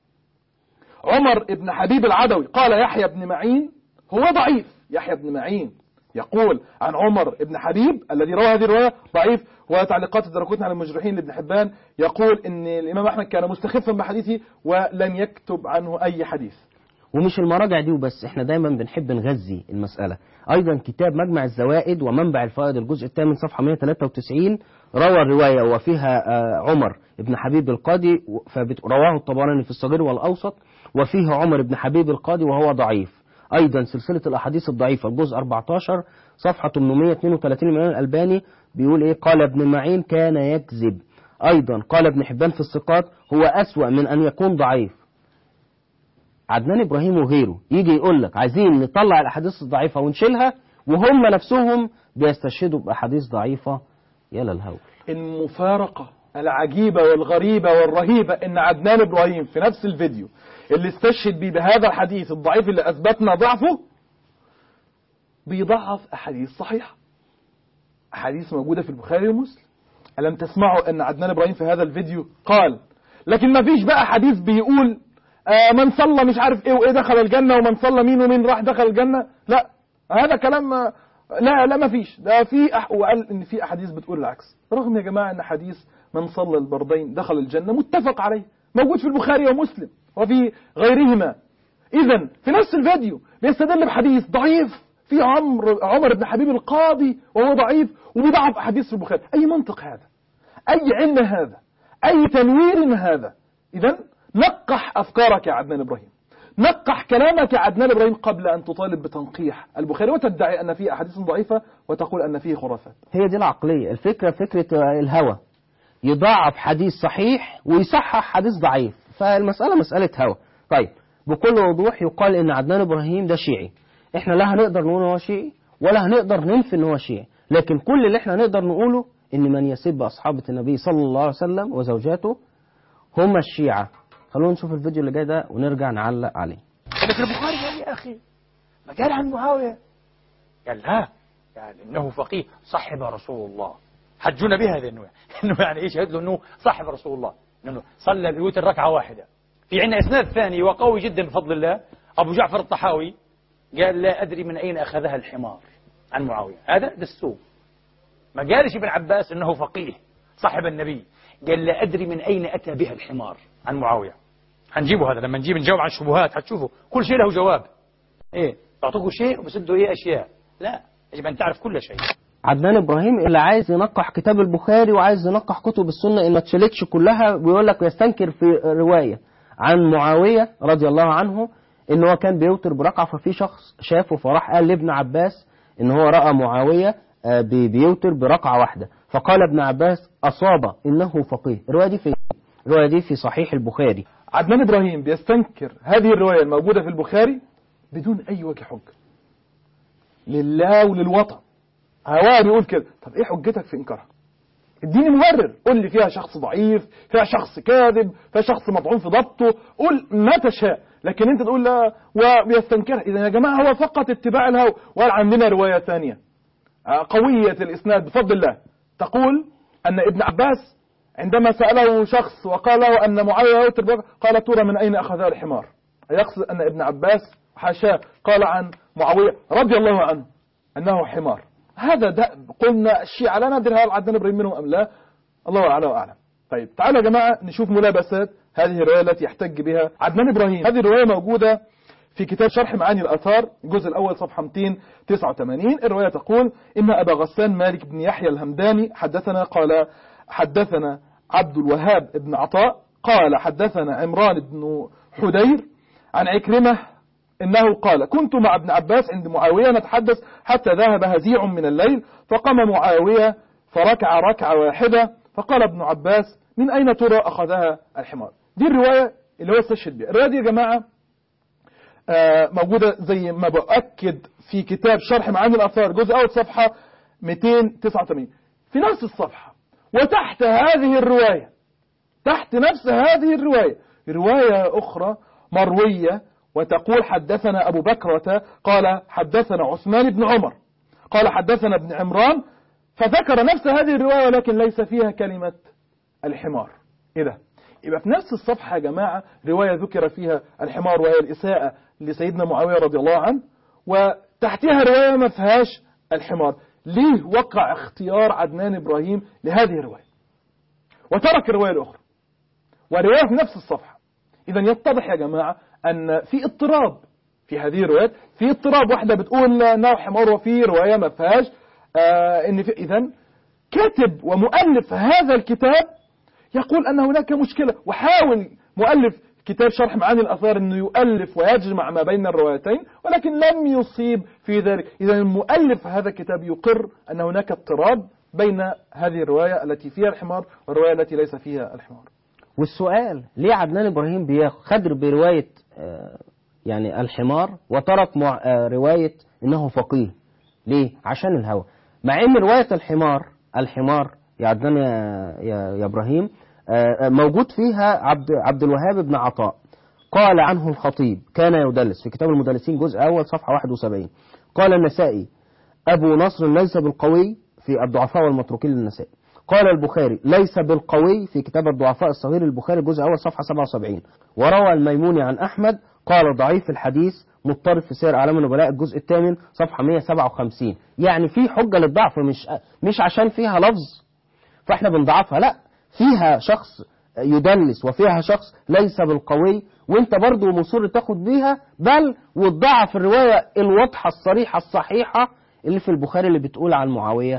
عمر ابن حبيب العدوي قال يحيى بن معين هو ضعيف يحيى بن معين يقول عن عمر ابن حبيب الذي روى هذه الرواية ضعيف وتعليقات الدركوتني على المجروحين لابن حبان يقول ان الإمام أحمد كان مستخفا بحديثه ولم يكتب عنه أي حديث ومش المراجع دي وبس احنا دايما بنحب نغذي المسألة ايضا كتاب مجمع الزوائد ومنبع الفوائد الجزء الثامن صفحة 193 روى الرواية وفيها آه، عمر بن حبيب القاضي فرواه الطبراني في الصغير والأوسط وفيه عمر بن حبيب القاضي وهو ضعيف أيضا سلسلة الأحاديث الضعيفة الجزء 14 صفحة 832 من الألباني بيقول إيه قال ابن معين كان يكذب أيضا قال ابن حبان في الثقات هو أسوأ من أن يكون ضعيف عدنان إبراهيم وغيره يجي يقول لك عايزين نطلع الأحاديث الضعيفة ونشيلها وهم نفسهم بيستشهدوا بأحاديث ضعيفة يا للهول المفارقة العجيبة والغريبة والرهيبة ان عدنان ابراهيم في نفس الفيديو اللي استشهد بيه بهذا الحديث الضعيف اللي اثبتنا ضعفه بيضعف احاديث صحيحة احاديث موجودة في البخاري ومسلم ألم تسمعوا ان عدنان ابراهيم في هذا الفيديو قال لكن ما فيش بقى حديث بيقول آه من صلى مش عارف ايه وايه دخل الجنة ومن صلى مين ومين راح دخل الجنة لا هذا كلام آه، لا لا ما فيش ده في أح... وقال ان في احاديث بتقول العكس رغم يا جماعة ان حديث من صلى البردين دخل الجنة متفق عليه موجود في البخاري ومسلم وفي غيرهما اذا في نفس الفيديو بيستدل بحديث ضعيف في عمر عمر بن حبيب القاضي وهو ضعيف وبيضعف احاديث في البخاري اي منطق هذا اي علم هذا اي تنوير هذا اذا نقح افكارك يا عدنان ابراهيم نقح كلامك يا عدنان ابراهيم قبل ان تطالب بتنقيح البخاري وتدعي ان فيه احاديث ضعيفه وتقول ان فيه خرافات هي دي العقلية الفكرة فكرة الهوى يضعف حديث صحيح ويصحح حديث ضعيف فالمسألة مسألة هوى طيب بكل وضوح يقال ان عدنان ابراهيم ده شيعي احنا لا هنقدر نقول ان هو شيعي ولا هنقدر ننفي ان هو شيعي لكن كل اللي احنا نقدر نقوله ان من يسب اصحابة النبي صلى الله عليه وسلم وزوجاته هم الشيعة خلونا نشوف الفيديو اللي جاي ده ونرجع نعلق عليه لكن البخاري قال يا أخي ما قال عن معاوية قال لا قال إنه فقيه صحب رسول الله حجونا بها هذه النوع إنه يعني إيش يشهد له إنه صحب رسول الله إنه صلى الوتر ركعة واحدة في عندنا إسناد ثاني وقوي جدا بفضل الله أبو جعفر الطحاوي قال لا أدري من أين أخذها الحمار عن معاوية هذا دسوه ما قالش ابن عباس إنه فقيه صاحب النبي قال لا أدري من أين أتى بها الحمار عن معاوية هنجيبه هذا لما نجيب نجاوب عن الشبهات هتشوفوا كل شيء له جواب ايه تعطوكوا شيء وبسدوا ايه اشياء لا يجب ان تعرف كل شيء عدنان ابراهيم اللي عايز ينقح كتاب البخاري وعايز ينقح كتب السنه ان ما اتشالتش كلها ويقول لك يستنكر في روايه عن معاويه رضي الله عنه ان هو كان بيوتر بركعه ففي شخص شافه فراح قال لابن عباس ان هو راى معاويه آه، بي- بيوتر بركعه واحده فقال ابن عباس اصاب انه فقيه الروايه دي في الروايه دي في صحيح البخاري عدنان ابراهيم بيستنكر هذه الروايه الموجوده في البخاري بدون اي وجه حجه لله وللوطن هواه بيقول كده طب ايه حجتك في انكارها اديني مبرر قول لي فيها شخص ضعيف فيها شخص كاذب فيها شخص مطعون في ضبطه قول ما تشاء لكن انت تقول لا وبيستنكرها اذا يا جماعه هو فقط اتباع الهوى وقال عندنا روايه ثانيه آه، قويه الاسناد بفضل الله تقول ان ابن عباس عندما ساله شخص وقال له ان معاويه يوتر بك- قال ترى من اين اخذها الحمار يقصد ان ابن عباس حاشاه قال عن معاويه رضي الله عنه انه حمار هذا ده قلنا الشيعة لا ندري هل عدنان ابراهيم منهم ام لا الله اعلى واعلم طيب تعالوا يا جماعه نشوف ملابسات هذه الروايه التي يحتج بها عدنان ابراهيم هذه الروايه موجوده في كتاب شرح معاني الآثار الجزء الأول صفحة 289 الرواية تقول إن أبا غسان مالك بن يحيى الهمداني حدثنا قال حدثنا عبد الوهاب بن عطاء قال حدثنا عمران بن حدير عن عكرمة إنه قال كنت مع ابن عباس عند معاوية نتحدث حتى ذهب هزيع من الليل فقام معاوية فركع ركعة واحدة فقال ابن عباس من أين ترى أخذها الحمار دي الرواية اللي هو استشهد بها الرواية دي يا جماعة آه، موجودة زي ما بأكد في كتاب شرح معاني الأثار جزء أول صفحة 289 في نفس الصفحة وتحت هذه الرواية تحت نفس هذه الرواية رواية أخرى مروية وتقول حدثنا أبو بكرة قال حدثنا عثمان بن عمر قال حدثنا ابن عمران فذكر نفس هذه الرواية ولكن ليس فيها كلمة الحمار إيه ده؟ يبقى في نفس الصفحة يا جماعة رواية ذكر فيها الحمار وهي الإساءة لسيدنا معاوية رضي الله عنه وتحتها رواية ما فيهاش الحمار ليه وقع اختيار عدنان إبراهيم لهذه الرواية وترك الرواية الأخرى ورواية في نفس الصفحة إذا يتضح يا جماعة أن في اضطراب في هذه الروايات في اضطراب واحدة بتقول انه حمار وفي رواية ما فيهاش آه ان في اذا كاتب ومؤلف هذا الكتاب يقول ان هناك مشكلة وحاول مؤلف كتاب شرح معاني الأثار أنه يؤلف ويجمع ما بين الروايتين ولكن لم يصيب في ذلك إذا المؤلف هذا الكتاب يقر أن هناك اضطراب بين هذه الرواية التي فيها الحمار والرواية التي ليس فيها الحمار والسؤال ليه عدنان إبراهيم بيخدر برواية آه، يعني الحمار وترك مع- آه، رواية إنه فقيه ليه؟ عشان الهوى مع إن رواية الحمار الحمار يا عدنان يا, يا, يا إبراهيم آه، آه، موجود فيها عبد, عبد الوهاب بن عطاء قال عنه الخطيب كان يدلس في كتاب المدلسين جزء أول صفحة 71 قال النسائي أبو نصر ليس بالقوي في الضعفاء والمتروكين للنسائي قال البخاري ليس بالقوي في كتاب الضعفاء الصغير البخاري جزء أول صفحة 77 وروى الميموني عن أحمد قال ضعيف الحديث مضطرب في سير أعلام النبلاء الجزء الثامن صفحة 157 يعني في حجة للضعف مش مش عشان فيها لفظ فاحنا بنضعفها لا فيها شخص يدلس وفيها شخص ليس بالقوي وانت برضو مصر تاخد بيها بل وتضعف الرواية الواضحة الصريحة الصحيحة اللي في البخاري اللي بتقول عن معاوية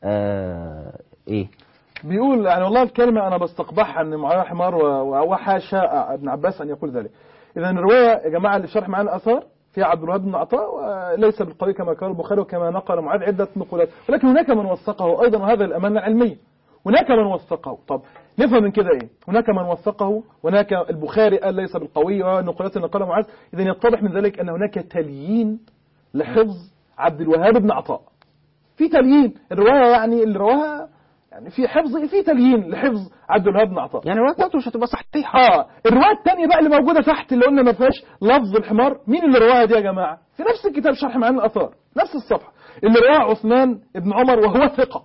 آه ايه بيقول يعني والله الكلمة أنا بستقبحها أن معاوية حمار و- و- وحاشا ابن عباس أن يقول ذلك إذا الرواية يا جماعة اللي في شرح معانا الأثار فيها عبد الوهاب بن عطاء وليس بالقوي كما قال البخاري وكما نقل معاذ عدة نقولات ولكن هناك من وثقه أيضا وهذا الأمانة العلمية هناك من وثقه طب نفهم من كده إيه هناك من وثقه هناك البخاري قال ليس بالقوي ونقولات نقلها معاذ إذا يتضح من ذلك أن هناك تليين لحفظ عبد الوهاب بن عطاء في تليين الرواية يعني اللي رواها يعني في حفظ في تليين لحفظ عبد الوهاب بن عطاء يعني الرواية بتاعته مش هتبقى صحيحة اه الرواية الثانية بقى اللي موجودة تحت اللي قلنا ما فيهاش لفظ الحمار مين اللي رواها دي يا جماعة في نفس الكتاب شرح معاني الآثار نفس الصفحة اللي رواها عثمان بن عمر وهو ثقة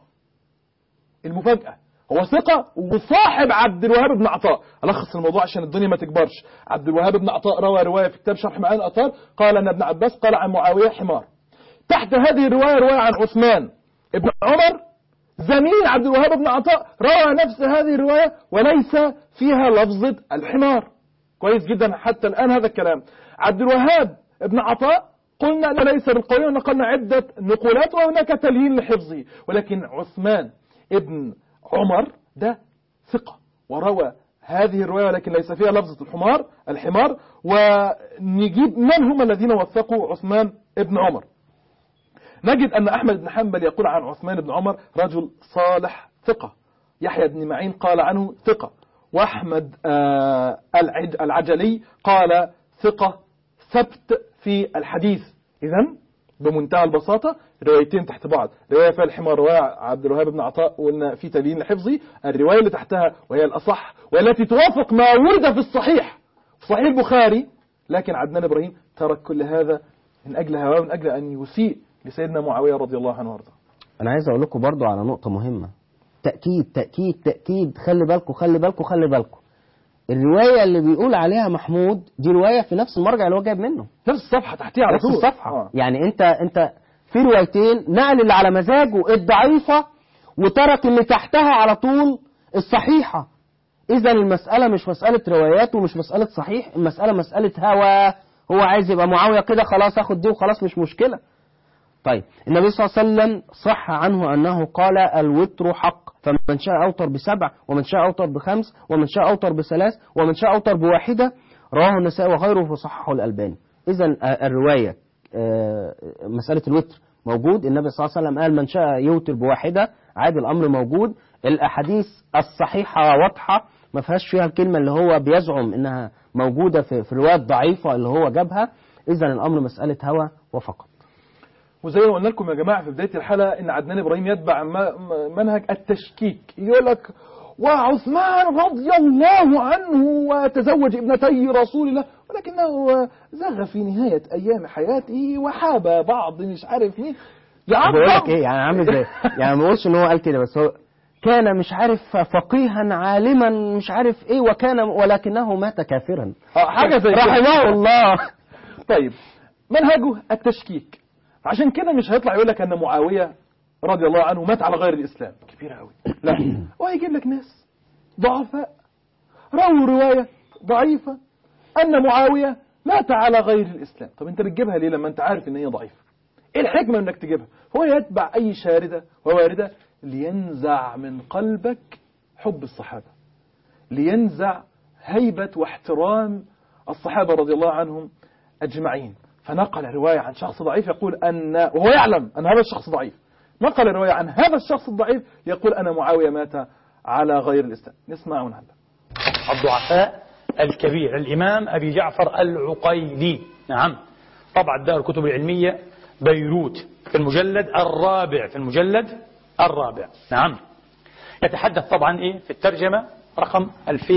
المفاجأة هو ثقة وصاحب عبد الوهاب بن عطاء ألخص الموضوع عشان الدنيا ما تكبرش عبد الوهاب بن عطاء روى رواية في كتاب شرح معاني الآثار قال أن ابن عباس قال عن معاوية حمار تحت هذه الرواية رواية عن عثمان ابن عمر زميل عبد الوهاب بن عطاء روى نفس هذه الرواية وليس فيها لفظة الحمار كويس جدا حتى الآن هذا الكلام عبد الوهاب بن عطاء قلنا أنه ليس بالقوي ونقلنا عدة نقولات وهناك تليين لحفظه ولكن عثمان ابن عمر ده ثقة وروى هذه الرواية ولكن ليس فيها لفظة الحمار الحمار ونجيب من هم الذين وثقوا عثمان ابن عمر نجد أن أحمد بن حنبل يقول عن عثمان بن عمر رجل صالح ثقة يحيى بن معين قال عنه ثقة وأحمد آه العج العجلي قال ثقة ثبت في الحديث إذا بمنتهى البساطة روايتين تحت بعض رواية فيها الحمار رواية عبد الوهاب بن عطاء وقلنا في تبيين لحفظي الرواية اللي تحتها وهي الأصح والتي توافق ما ورد في الصحيح في صحيح البخاري لكن عدنان إبراهيم ترك كل هذا من أجل هواه من أجل أن يسيء لسيدنا معاوية رضي الله عنه وارضاه انا عايز اقول لكم برضو على نقطة مهمة تأكيد تأكيد تأكيد خلي بالكم خلي بالكم خلي بالكم الرواية اللي بيقول عليها محمود دي رواية في نفس المرجع اللي هو جايب منه نفس الصفحة تحتيها على نفس طول الصفحة آه. يعني انت انت في روايتين نقل اللي على مزاجه الضعيفة وترك اللي تحتها على طول الصحيحة اذا المسألة مش مسألة روايات ومش مسألة صحيح المسألة مسألة هوى هو عايز يبقى معاوية كده خلاص اخد دي وخلاص مش مشكلة طيب النبي صلى الله عليه وسلم صح عنه أنه قال الوتر حق فمن شاء أوتر بسبع ومن شاء أوتر بخمس ومن شاء أوتر بثلاث ومن شاء أوتر بواحدة رواه النسائي وغيره وصححه الألباني إذا الرواية آه، مسألة الوتر موجود النبي صلى الله عليه وسلم قال من شاء يوتر بواحدة عادي الأمر موجود الأحاديث الصحيحة واضحة ما فيهاش فيها الكلمة اللي هو بيزعم إنها موجودة في في الرواية الضعيفة اللي هو جابها إذا الأمر مسألة هوى وفقط وزي ما قلنا لكم يا جماعة في بداية الحلقة إن عدنان إبراهيم يتبع م- م- منهج التشكيك يقول لك وعثمان رضي الله عنه وتزوج ابنتي رسول الله ولكنه زغ في نهاية أيام حياته وحاب بعض مش عارف مين بقول لك ايه يعني عامل زي يعني ما بقولش ان هو قال كده بس هو كان مش عارف فقيها عالما مش عارف ايه وكان ولكنه مات كافرا آه، حاجة زي كده. رحمه الله طيب منهجه التشكيك عشان كده مش هيطلع يقول لك ان معاوية رضي الله عنه مات على غير الإسلام كبيرة قوي لا هو يجيب لك ناس ضعفاء رووا رواية ضعيفة أن معاوية مات على غير الإسلام طب أنت بتجيبها ليه لما أنت عارف إن هي ضعيفة إيه الحكمة إنك تجيبها هو يتبع أي شاردة وواردة لينزع من قلبك حب الصحابة لينزع هيبة واحترام الصحابة رضي الله عنهم أجمعين فنقل رواية عن شخص ضعيف يقول أن وهو يعلم أن هذا الشخص ضعيف نقل رواية عن هذا الشخص الضعيف يقول أن معاوية مات على غير الإسلام نسمعون هذا الضعفاء الكبير الإمام أبي جعفر العقيلي نعم طبع دار الكتب العلمية بيروت في المجلد الرابع في المجلد الرابع نعم يتحدث طبعا إيه في الترجمة رقم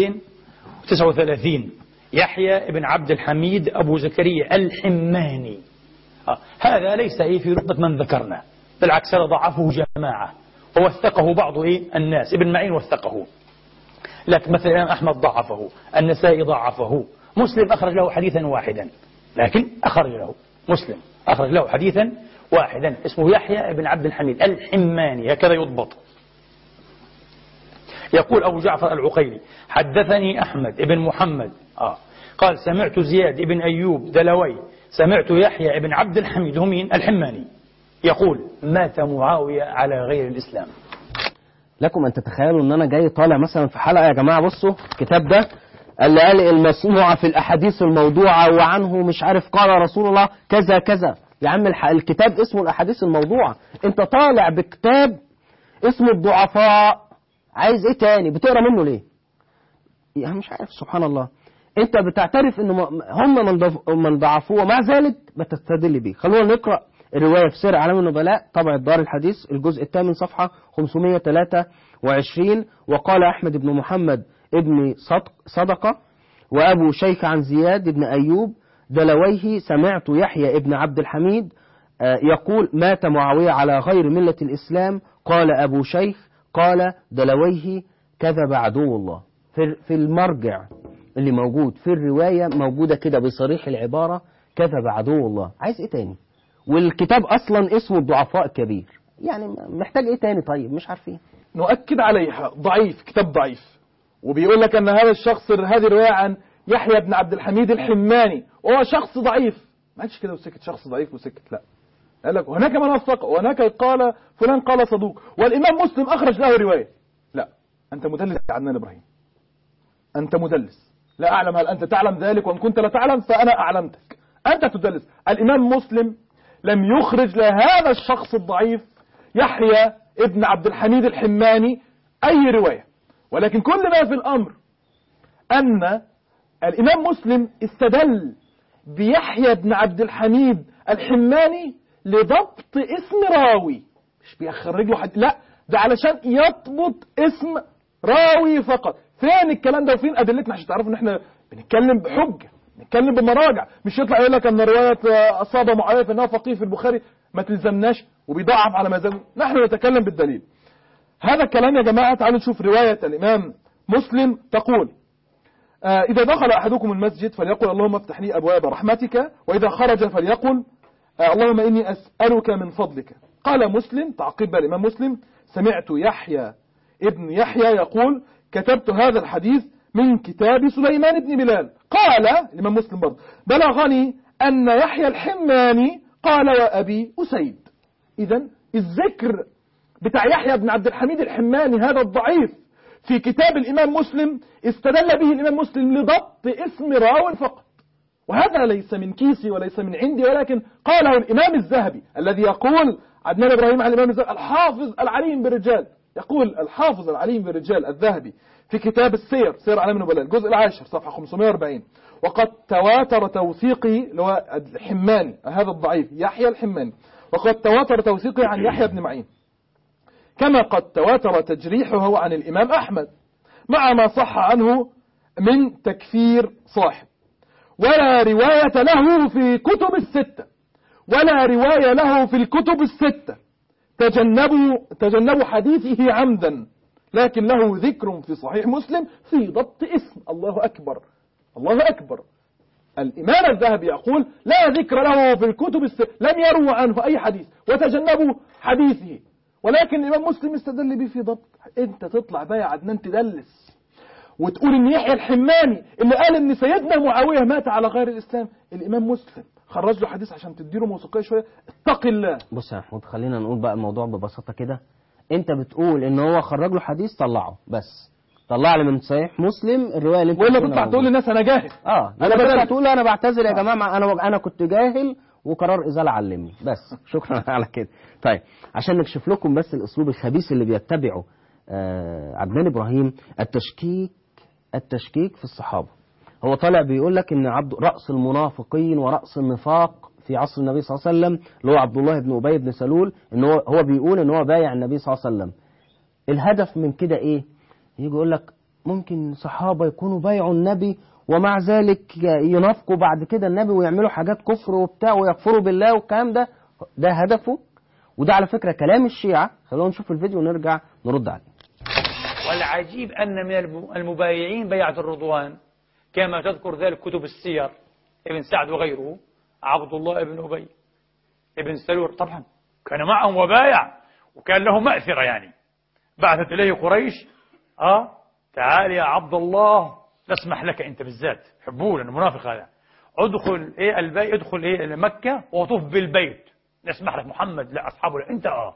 2039 يحيى بن عبد الحميد أبو زكريا الحماني آه. هذا ليس إيه في رتبة من ذكرنا بالعكس هذا ضعفه جماعة ووثقه بعض إيه الناس ابن معين وثقه لكن مثلا الإمام أحمد ضعفه النسائي ضعفه مسلم أخرج له حديثا واحدا لكن أخرج له مسلم أخرج له حديثا واحدا اسمه يحيى بن عبد الحميد الحماني هكذا يضبط يقول أبو جعفر العقيلي حدثني أحمد بن محمد آه قال سمعت زياد بن أيوب دلوي سمعت يحيى بن عبد الحميد هم مين الحماني يقول مات معاوية على غير الإسلام لكم أن تتخيلوا أن أنا جاي طالع مثلا في حلقة يا جماعة بصوا الكتاب ده اللي قال المصنوعة في الأحاديث الموضوعة وعنه مش عارف قال رسول الله كذا كذا يا عم الح- الكتاب اسمه الأحاديث الموضوعة أنت طالع بكتاب اسمه الضعفاء عايز إيه تاني بتقرا منه ليه يعني مش عارف سبحان الله أنت بتعترف إن م- هم من ضف- من ضعفوه ومع ذلك بتستدل بيه خلونا نقرأ الرواية في سير أعلام النبلاء طبع دار الحديث الجزء الثامن صفحة 523 وقال أحمد بن محمد ابن صدق صدقة وأبو شيخ عن زياد بن أيوب دلويه سمعت يحيى ابن عبد الحميد آه، يقول مات معاوية على غير ملة الإسلام قال أبو شيخ قال دلويه كذب عدو الله في في المرجع اللي موجود في الرواية موجودة كده بصريح العبارة كذب عدو الله عايز ايه تاني والكتاب اصلا اسمه الضعفاء الكبير يعني محتاج ايه تاني طيب مش عارفين نؤكد عليها ضعيف كتاب ضعيف وبيقول لك أن هذا الشخص هذه رواية عن يحيى بن عبد الحميد الحماني وهو شخص ضعيف ما قالش كده وسكت شخص ضعيف وسكت لا قال لك هناك من وثق وهناك قال فلان قال صدوق والإمام مسلم أخرج له رواية لا أنت مدلس يا عدنان إبراهيم أنت مدلس لا أعلم هل أنت تعلم ذلك وإن كنت لا تعلم فأنا أعلمتك أنت تدلس الإمام مسلم لم يخرج لهذا الشخص الضعيف يحيى ابن عبد الحميد الحماني أي رواية ولكن كل ما في الأمر أن الإمام مسلم استدل بيحيى بن عبد الحميد الحماني لضبط اسم راوي مش بيخرج له حد لا ده علشان يضبط اسم راوي فقط فين الكلام ده وفين ادلتنا عشان تعرفوا ان احنا بنتكلم بحجه بنتكلم بمراجع مش يطلع يقول لك ان روايه آه، اصاب معاويه فانها فقيه في البخاري ما تلزمناش وبيضعف على مزاجه نحن نتكلم بالدليل هذا الكلام يا جماعه تعالوا نشوف روايه الامام مسلم تقول آه، إذا دخل أحدكم المسجد فليقل اللهم افتح لي أبواب رحمتك وإذا خرج فليقل آه، اللهم إني أسألك من فضلك قال مسلم تعقيب الإمام مسلم سمعت يحيى ابن يحيى يقول كتبت هذا الحديث من كتاب سليمان بن بلال قال الإمام مسلم برضه بلغني أن يحيى الحماني قال وأبي أسيد إذا الذكر بتاع يحيى بن عبد الحميد الحماني هذا الضعيف في كتاب الإمام مسلم استدل به الإمام مسلم لضبط اسم راو فقط وهذا ليس من كيسي وليس من عندي ولكن قاله الإمام الذهبي الذي يقول عدنان إبراهيم عن الإمام الذهبي الحافظ العليم بالرجال يقول الحافظ العليم بالرجال الذهبي في كتاب السير سير علم النبلاء الجزء العاشر صفحة 540 وقد تواتر توثيقه اللي هو الحماني هذا الضعيف يحيى الحماني وقد تواتر توثيقه عن يحيى بن معين كما قد تواتر تجريحه عن الإمام أحمد مع ما صح عنه من تكفير صاحب ولا رواية له في كتب الستة ولا رواية له في الكتب الستة تجنبوا, تجنبوا حديثه عمدا لكن له ذكر في صحيح مسلم في ضبط اسم الله أكبر الله أكبر الإمام الذهبي يقول لا ذكر له في الكتب الستة لم يروى عنه أي حديث وتجنبوا حديثه ولكن الإمام مسلم استدل به في ضبط أنت تطلع بقى يا عدنان تدلس وتقول ان يحيى الحماني اللي قال ان سيدنا معاويه مات على غير الاسلام الامام مسلم خرج له حديث عشان تديله موثوقيه شويه اتق الله بص يا محمود خلينا نقول بقى الموضوع ببساطه كده انت بتقول ان هو خرج له حديث طلعه بس طلع لي من صحيح مسلم الروايه اللي انت والا بتقولها تطلع تقول موجودة. للناس انا جاهل اه أنا انا بس بدل- تقول انا بعتذر يا جماعه مع- انا انا كنت جاهل وقرار ازاله علمني بس شكرا على كده طيب عشان نكشف لكم بس الاسلوب الخبيث اللي بيتبعه آه عدنان ابراهيم التشكيك التشكيك في الصحابه هو طالع بيقول لك ان عبد راس المنافقين وراس النفاق في عصر النبي صلى الله عليه وسلم اللي هو عبد الله بن ابي بن سلول ان هو هو بيقول ان هو بايع النبي صلى الله عليه وسلم الهدف من كده ايه يجي يقول لك ممكن صحابة يكونوا بايعوا النبي ومع ذلك ينافقوا بعد كده النبي ويعملوا حاجات كفر وبتاع ويكفروا بالله والكلام ده ده هدفه وده على فكرة كلام الشيعة خلونا نشوف الفيديو ونرجع نرد عليه والعجيب أن من الم- المبايعين بيعة الرضوان كما تذكر ذلك كتب السير ابن سعد وغيره عبد الله بن أبي ابن سلول طبعا كان معهم وبايع وكان له مأثرة يعني بعثت إليه قريش آه تعال يا عبد الله نسمح لك أنت بالذات حبوه لأنه منافق هذا ادخل إيه البيت ادخل إيه مكة وطف بالبيت نسمح لك محمد لا أصحابه لا أنت آه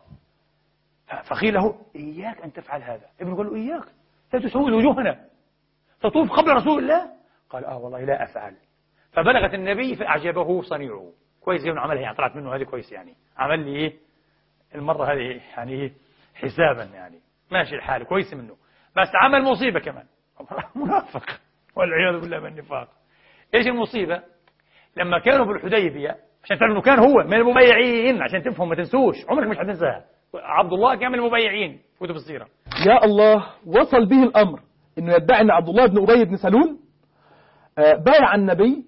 فقيل له إياك أن تفعل هذا ابنه قال له إياك لا تسود وجوهنا تطوف قبل رسول الله قال آه والله لا أفعل فبلغت النبي فأعجبه صنيعه كويس انه عملها يعني طلعت منه هذه كويس يعني عمل لي إيه المرة هذه يعني إيه حسابا يعني ماشي الحال كويس منه بس عمل مصيبة كمان منافق والعياذ بالله من النفاق ايش المصيبة لما كانوا بالحديبية عشان تعرفوا انه كان هو من المبيعين عشان تفهم ما تنسوش عمرك مش هتنساها عبد الله كان من المبيعين في كتب السيرة يا الله وصل به الأمر أنه يدعي أن عبد الله بن أبي بن سلول آه، بايع النبي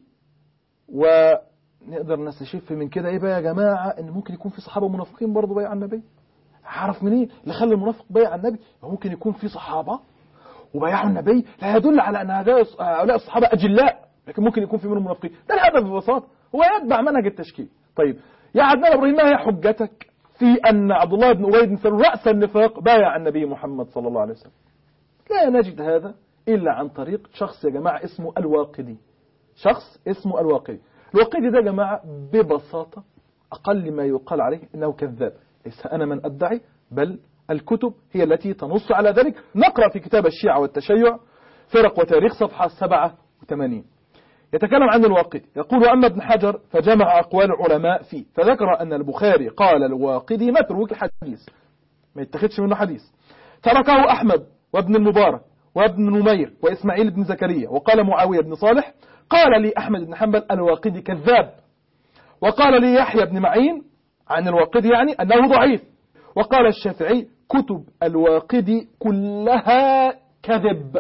ونقدر نستشف من كده إيه بقى يا جماعة أن ممكن يكون في صحابة منافقين برضه بايع النبي عرف منين اللي خلى المنافق بايع النبي ممكن يكون في صحابة وبايعوا النبي لا يدل على أن هؤلاء هؤلاء الصحابة أجلاء لكن ممكن يكون في منهم منافقين ده الهدف ببساطة هو يتبع منهج التشكيل طيب يا عدنان إبراهيم ما هي حجتك في أن عبد الله بن أبي بن سلول رأس النفاق بايع النبي محمد صلى الله عليه وسلم لا نجد هذا إلا عن طريق شخص يا جماعة اسمه الواقدي شخص اسمه الواقدي الواقدي ده يا جماعة ببساطة أقل ما يقال عليه إنه كذاب ليس أنا من أدعي بل الكتب هي التي تنص على ذلك نقرأ في كتاب الشيعة والتشيع فرق وتاريخ صفحة 87 يتكلم عن الواقدي يقول أما ابن حجر فجمع أقوال العلماء فيه فذكر أن البخاري قال الواقدي متروك الحديث ما يتخذش منه حديث تركه أحمد وابن المبارك وابن نمير وإسماعيل بن زكريا وقال معاوية بن صالح قال لي أحمد بن حنبل الواقدي كذاب وقال لي يحيى بن معين عن الواقدي يعني أنه ضعيف وقال الشافعي كتب الواقدي كلها كذب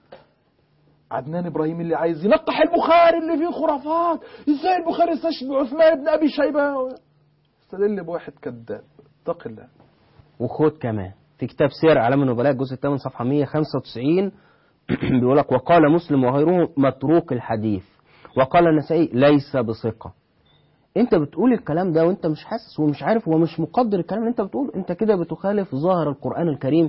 عدنان إبراهيم اللي عايز ينقح البخاري اللي فيه خرافات إزاي البخاري استشهد بعثمان بن أبي شيبة استدل بواحد كذاب اتق الله وخد كمان في كتاب سير اعلام النبلاء الجزء الثامن صفحه 195 بيقول لك وقال مسلم وغيره متروك الحديث وقال النسائي ليس بثقه انت بتقول الكلام ده وانت مش حاسس ومش عارف ومش مقدر الكلام اللي انت بتقول انت كده بتخالف ظاهر القران الكريم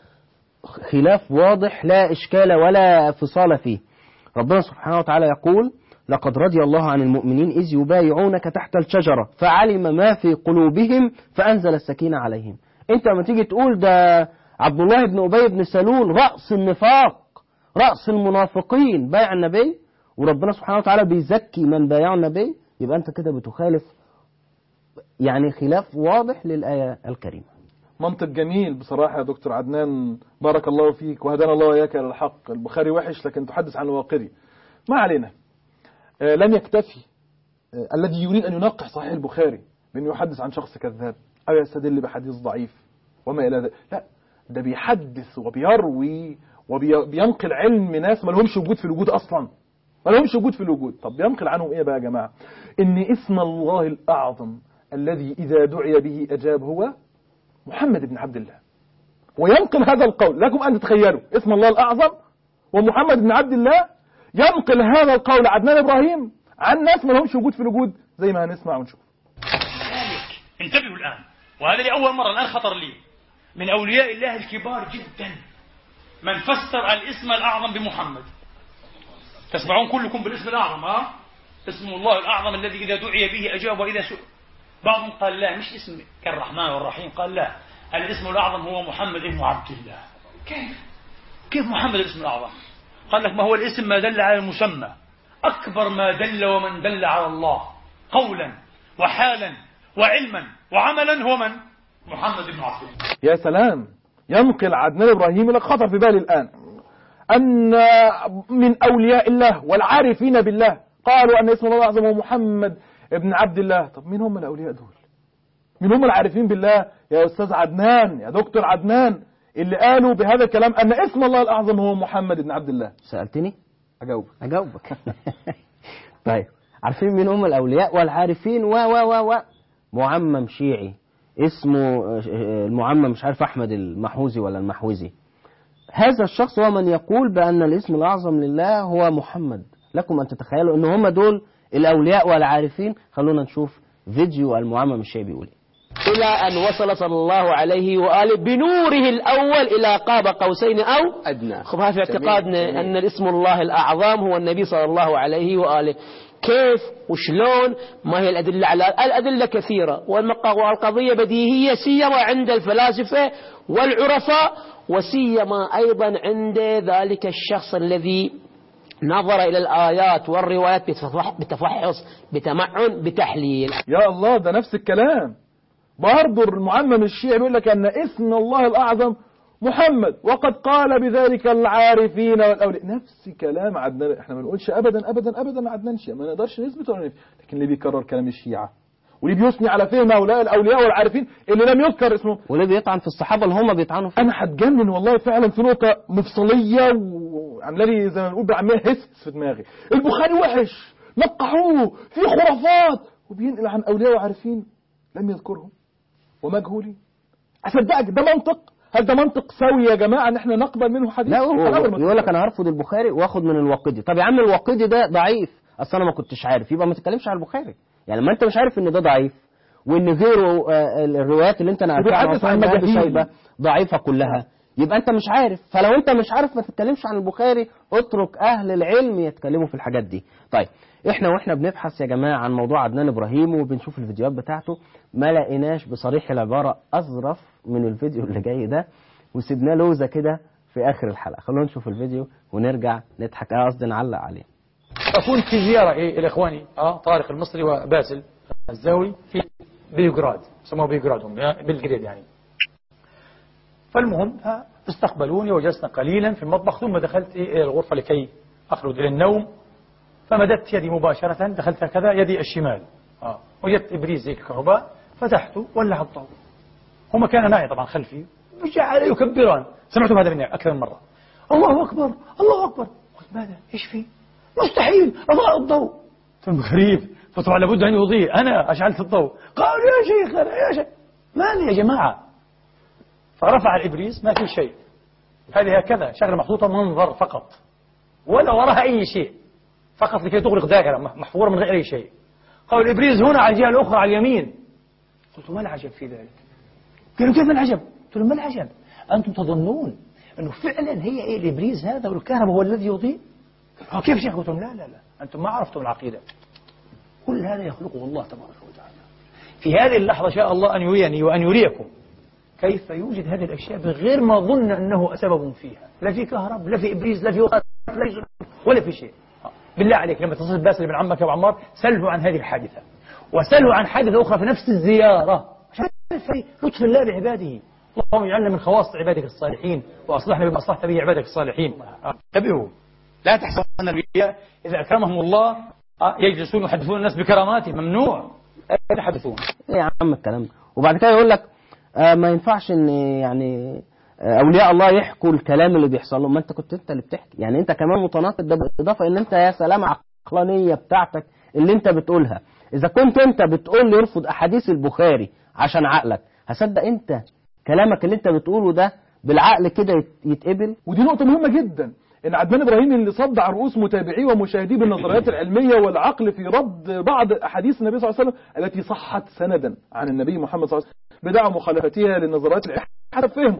خلاف واضح لا اشكال ولا فصال فيه ربنا سبحانه وتعالى يقول لقد رضي الله عن المؤمنين إذ يبايعونك تحت الشجرة فعلم ما في قلوبهم فأنزل السكينة عليهم انت لما تيجي تقول ده عبد الله بن أبي بن سلول رأس النفاق رأس المنافقين بايع النبي وربنا سبحانه وتعالى بيزكي من بايع النبي يبقى انت كده بتخالف يعني خلاف واضح للآية الكريمة منطق جميل بصراحة يا دكتور عدنان بارك الله فيك وهدانا الله وإياك إلى الحق البخاري وحش لكن تحدث عن الواقدي ما علينا آه لم يكتفي آه الذي يريد أن ينقح صحيح البخاري بأنه يحدث عن شخص كذاب أو يستدل بحديث ضعيف وما إلى ذلك لا ده بيحدث وبيروي وبينقل علم ناس ما لهمش وجود في الوجود أصلا ما لهمش وجود في الوجود طب بينقل عنهم إيه بقى يا جماعة إن اسم الله الأعظم الذي إذا دعي به أجاب هو محمد بن عبد الله وينقل هذا القول لكم أن تتخيلوا اسم الله الأعظم ومحمد بن عبد الله ينقل هذا القول عدنان إبراهيم عن ناس ما لهمش وجود في الوجود زي ما هنسمع ونشوف ذلك انتبهوا الآن وهذا لأول مرة الآن خطر لي من أولياء الله الكبار جدا من فسر الاسم الأعظم بمحمد تسمعون كلكم بالاسم الأعظم ها اسم الله الأعظم الذي إذا دعي به أجاب وإذا سئل بعضهم قال لا مش اسم كالرحمن والرحيم قال لا الاسم الأعظم هو محمد بن عبد الله كيف كيف محمد الاسم الأعظم قال لك ما هو الاسم ما دل على المسمى أكبر ما دل ومن دل على الله قولا وحالا وعلما وعملا هو من محمد بن عبد الله يا سلام ينقل عدنان إبراهيم لك خطر في بالي الآن أن من أولياء الله والعارفين بالله قالوا أن اسم الله الأعظم هو محمد ابن عبد الله طب مين هم الأولياء دول مين هم العارفين بالله يا أستاذ عدنان يا دكتور عدنان اللي قالوا بهذا الكلام أن اسم الله الأعظم هو محمد بن عبد الله سألتني أجاوب أجاوبك طيب عارفين مين هم الأولياء والعارفين و و و و معمم شيعي اسمه آه، آه، المعمم مش عارف أحمد المحوزي ولا المحوزي هذا الشخص هو من يقول بأن الاسم الأعظم لله هو محمد لكم أن تتخيلوا أن هم دول الأولياء والعارفين خلونا نشوف فيديو المعمم الشيعي بيقول إيه. إلى أن وصل صلى الله عليه وآله بنوره الأول إلى قاب قوسين أو أدنى خب هذا في اعتقادنا أن الاسم الله الأعظم هو النبي صلى الله عليه وآله كيف وشلون ما هي الأدلة على الأدلة كثيرة والمق- والقضية بديهية سيما عند الفلاسفة والعرفاء وسيما أيضا عند ذلك الشخص الذي نظر إلى الآيات والروايات بتفح- بتفحص بتمعن بتحليل يا الله ده نفس الكلام برضه المعمم الشيعي بيقول لك أن اسم الله الأعظم محمد وقد قال بذلك العارفين والأولياء نفس كلام عدنان احنا ما نقولش أبدا أبدا أبدا عدنان شيعي ما نقدرش نثبت ولا نفي لكن اللي بيكرر كلام الشيعة واللي بيثني على فهم هؤلاء الأولياء والعارفين اللي لم يذكر اسمهم وليه بيطعن في الصحابة اللي هم بيطعنوا فيه انا هتجنن والله فعلا في نقطه مفصليه وعامله لي زي ما نقول بعملها هس في دماغي البخاري وحش نقحوه في خرافات وبينقل عن اولياء وعارفين لم يذكرهم ومجهولين اصدقك ده منطق هل ده منطق سوي يا جماعه ان احنا نقبل منه حديث لا هو الأمر ما يقول لك انا هرفض البخاري واخد من الواقدي طب يا عم الواقدي ده ضعيف اصل انا ما كنتش عارف يبقى ما تتكلمش عن البخاري يعني ما انت مش عارف ان ده ضعيف وان غيره آه، الروايات اللي انت نقلتها عن بيحدث عن عثمان بن أبي مجاهيل. شيبة ضعيفه كلها يبقى انت مش عارف فلو انت مش عارف ما تتكلمش عن البخاري اترك اهل العلم يتكلموا في الحاجات دي طيب احنا واحنا بنبحث يا جماعه عن موضوع عدنان ابراهيم وبنشوف الفيديوهات بتاعته ما لقيناش بصريح العباره اظرف من الفيديو اللي جاي ده وسيبناه لوزه كده في اخر الحلقه خلونا نشوف الفيديو ونرجع نضحك اه قصدي نعلق عليه أكون في زيارة إيه إلى إخواني آه طارق المصري وباسل الزاوي في بيوغراد سموه بيوغراد هم آه، بلغراد يعني فالمهم آه، استقبلوني وجلسنا قليلا في المطبخ ثم دخلت إيه إلى الغرفة لكي أخرج إلى النوم فمددت يدي مباشرة دخلت هكذا يدي الشمال آه. وجدت إبريز هيك كهرباء فتحته ولع الضوء هما كان ناعي طبعا خلفي وجعل يكبران سمعتم هذا مني أكثر من مرة الله أكبر الله أكبر قلت ماذا إيش في مستحيل أضاء الضوء ثم غريب فطبعا لابد أن يضيء أنا أشعلت الضوء قالوا يا شيخ أنا يا شيخ ماذا يا جماعة فرفع الإبريز ما في شيء هذه هكذا شغلة محطوطة منظر فقط ولا وراها أي شيء فقط لكي تغلق دائرة محفورة من غير أي شيء قالوا الإبريز هنا على الجهة الأخرى على اليمين قلت ما العجب في ذلك قالوا كيف ما العجب قلت لهم ما العجب أنتم تظنون أنه فعلا هي إيه الإبريز هذا والكهرباء هو الذي يضيء قالوا كيف شيخ قلت لهم لا لا لا أنتم ما عرفتم العقيدة كل هذا يخلقه الله تبارك وتعالى في هذه اللحظة شاء الله أن يريني وأن يريكم كيف يوجد هذه الأشياء بغير ما ظن أنه سبب فيها لا في كهرب لا في إبريز لا في وقت لا في ولا في شيء بالله عليك لما تصل باسل بن عمك أبو عمار سله عن هذه الحادثة وسله عن حادثة أخرى في نفس الزيارة عشان في لطف الله بعباده اللهم اجعلنا من خواص عبادك الصالحين وأصلحنا بما أصلحت به عبادك الصالحين انتبهوا لا تحسبوا أن الأنبياء إذا أكرمهم الله آه، يجلسون يحدثون الناس بكراماتهم ممنوع لا يتحدثون ايه يا عم الكلام ده وبعد كده يقول لك آه ما ينفعش ان يعني آه اولياء الله يحكوا الكلام اللي بيحصل لهم ما انت كنت انت اللي بتحكي يعني انت كمان متناقض ده بالاضافه ان انت يا سلام عقلانيه بتاعتك اللي انت بتقولها اذا كنت انت بتقول لي ارفض احاديث البخاري عشان عقلك هصدق انت كلامك اللي انت بتقوله ده بالعقل كده يت- يتقبل ودي نقطة مهمة جدا ان عدنان ابراهيم اللي صدع رؤوس متابعيه ومشاهديه بالنظريات العلمية والعقل في رد بعض احاديث النبي صلى الله عليه وسلم التي صحت سندا عن النبي محمد صلى الله عليه وسلم بدعوا مخالفتها للنظريات العلمية حسب فهمه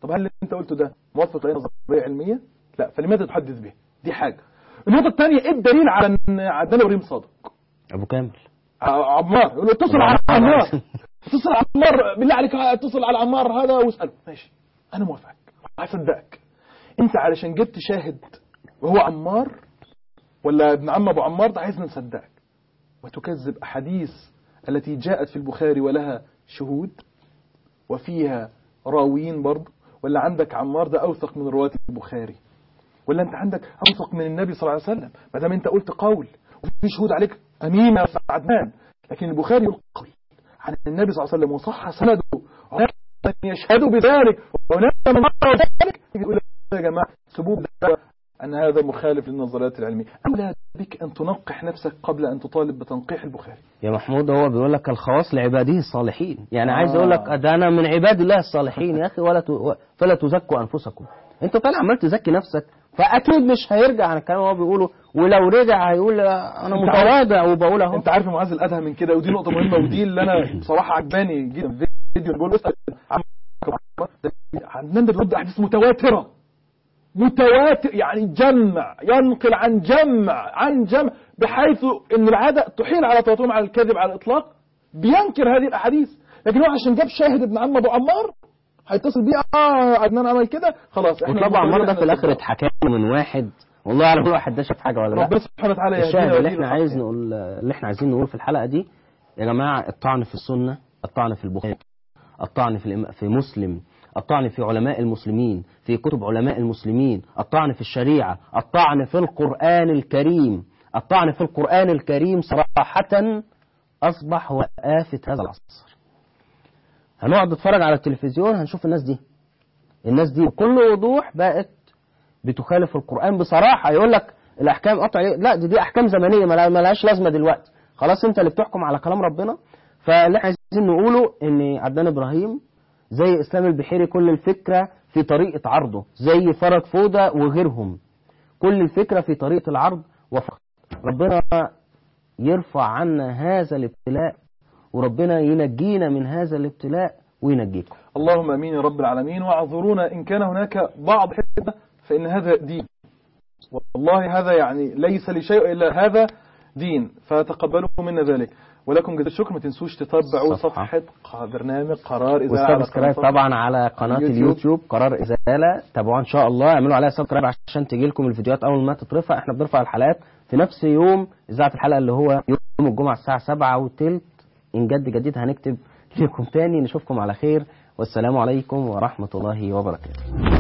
طب هل اللي انت قلته ده موافق لاي نظريه علميه لا فلماذا تحدث به دي حاجه النقطه الثانيه ايه الدليل على ان عدنان ابراهيم صادق ابو كامل ع- عمار يقول له اتصل على عمار اتصل على عمار بالله عليك اتصل على عمار هذا واساله ماشي انا موافقك هصدقك انت علشان جبت شاهد وهو عمار ولا ابن عم ابو عمار ده عايزنا نصدقك وتكذب احاديث التي جاءت في البخاري ولها شهود وفيها راويين برضه ولا عندك عمار ده اوثق من رواة البخاري ولا انت عندك اوثق من النبي صلى الله عليه وسلم ما دام انت قلت قول وفي شهود عليك امينه يا عدنان لكن البخاري يقول قول عن النبي صلى الله عليه وسلم وصح سنده هناك من يشهد بذلك وهناك من يرى ذلك يقول يا جماعه سبوب الدعوة ان هذا مخالف للنظريات العلميه اولى بك ان تنقح نفسك قبل ان تطالب بتنقيح البخاري يا محمود هو بيقول لك الخواص لعباده الصالحين يعني آه. عايز اقول لك ده انا من عباد الله الصالحين يا اخي ولا ت... فلا تزكوا انفسكم انت طالع عمال تزكي نفسك فاكيد مش هيرجع عن الكلام اللي هو بيقوله ولو رجع هيقول انا أنت عارف- متواضع وبقول اهو انت عارف يا معاذ الادهى من كده ودي نقطه مهمه ودي اللي انا بصراحه عجباني جدا فيديو بيقول اسال عم عندنا بيرد احاديث متواتره متواتر يعني جمع ينقل عن جمع عن جمع بحيث ان العاده تحيل على تواترهم على الكذب على الاطلاق بينكر هذه الاحاديث لكن هو عشان جاب شاهد ابن عم ابو عمار هيتصل بيه اه عدنان عمل كده خلاص احنا وطبعا عمار ده في الاخر نصدقه. اتحكى له من واحد والله اعلم الواحد ده شاف حاجه ولا لا ربنا سبحانه وتعالى يهدينا الشاهد اللي ويهدي احنا عايز الحق. نقول اللي احنا عايزين نقوله في الحلقه دي يا جماعه الطعن في السنه الطعن في البخاري الطعن في الإم- في مسلم الطعن في علماء المسلمين في كتب علماء المسلمين الطعن في الشريعه الطعن في القران الكريم الطعن في القران الكريم صراحه اصبح هو آفة هذا العصر هنقعد نتفرج على التلفزيون هنشوف الناس دي الناس دي بكل وضوح بقت بتخالف القرآن بصراحة يقول لك الأحكام قطع لا دي, دي أحكام زمنية ما لهاش لازمة دلوقتي خلاص أنت اللي بتحكم على كلام ربنا فاللي احنا عايزين نقوله إن عدنان إبراهيم زي إسلام البحيري كل الفكرة في طريقة عرضه زي فرج فودة وغيرهم كل الفكرة في طريقة العرض وفقط ربنا يرفع عنا هذا الابتلاء وربنا ينجينا من هذا الابتلاء وينجيكم اللهم امين يا رب العالمين واعذرونا ان كان هناك بعض حده فان هذا دين والله هذا يعني ليس لشيء الا هذا دين فتقبلوا منا ذلك ولكم جزاء الشكر ما تنسوش تتابعوا صفحة. صفحه برنامج قرار اذاعه على والسبسكرايب قناة طبعا على قناة اليوتيوب. اليوتيوب قرار إزالة تابعوها إن شاء الله اعملوا عليها سبسكرايب عشان تجي لكم الفيديوهات أول ما تترفع احنا بنرفع الحلقات في نفس يوم إذاعة الحلقة اللي هو يوم الجمعة الساعة 7 وتلت إن جد جديد هنكتب لكم تاني نشوفكم على خير والسلام عليكم ورحمة الله وبركاته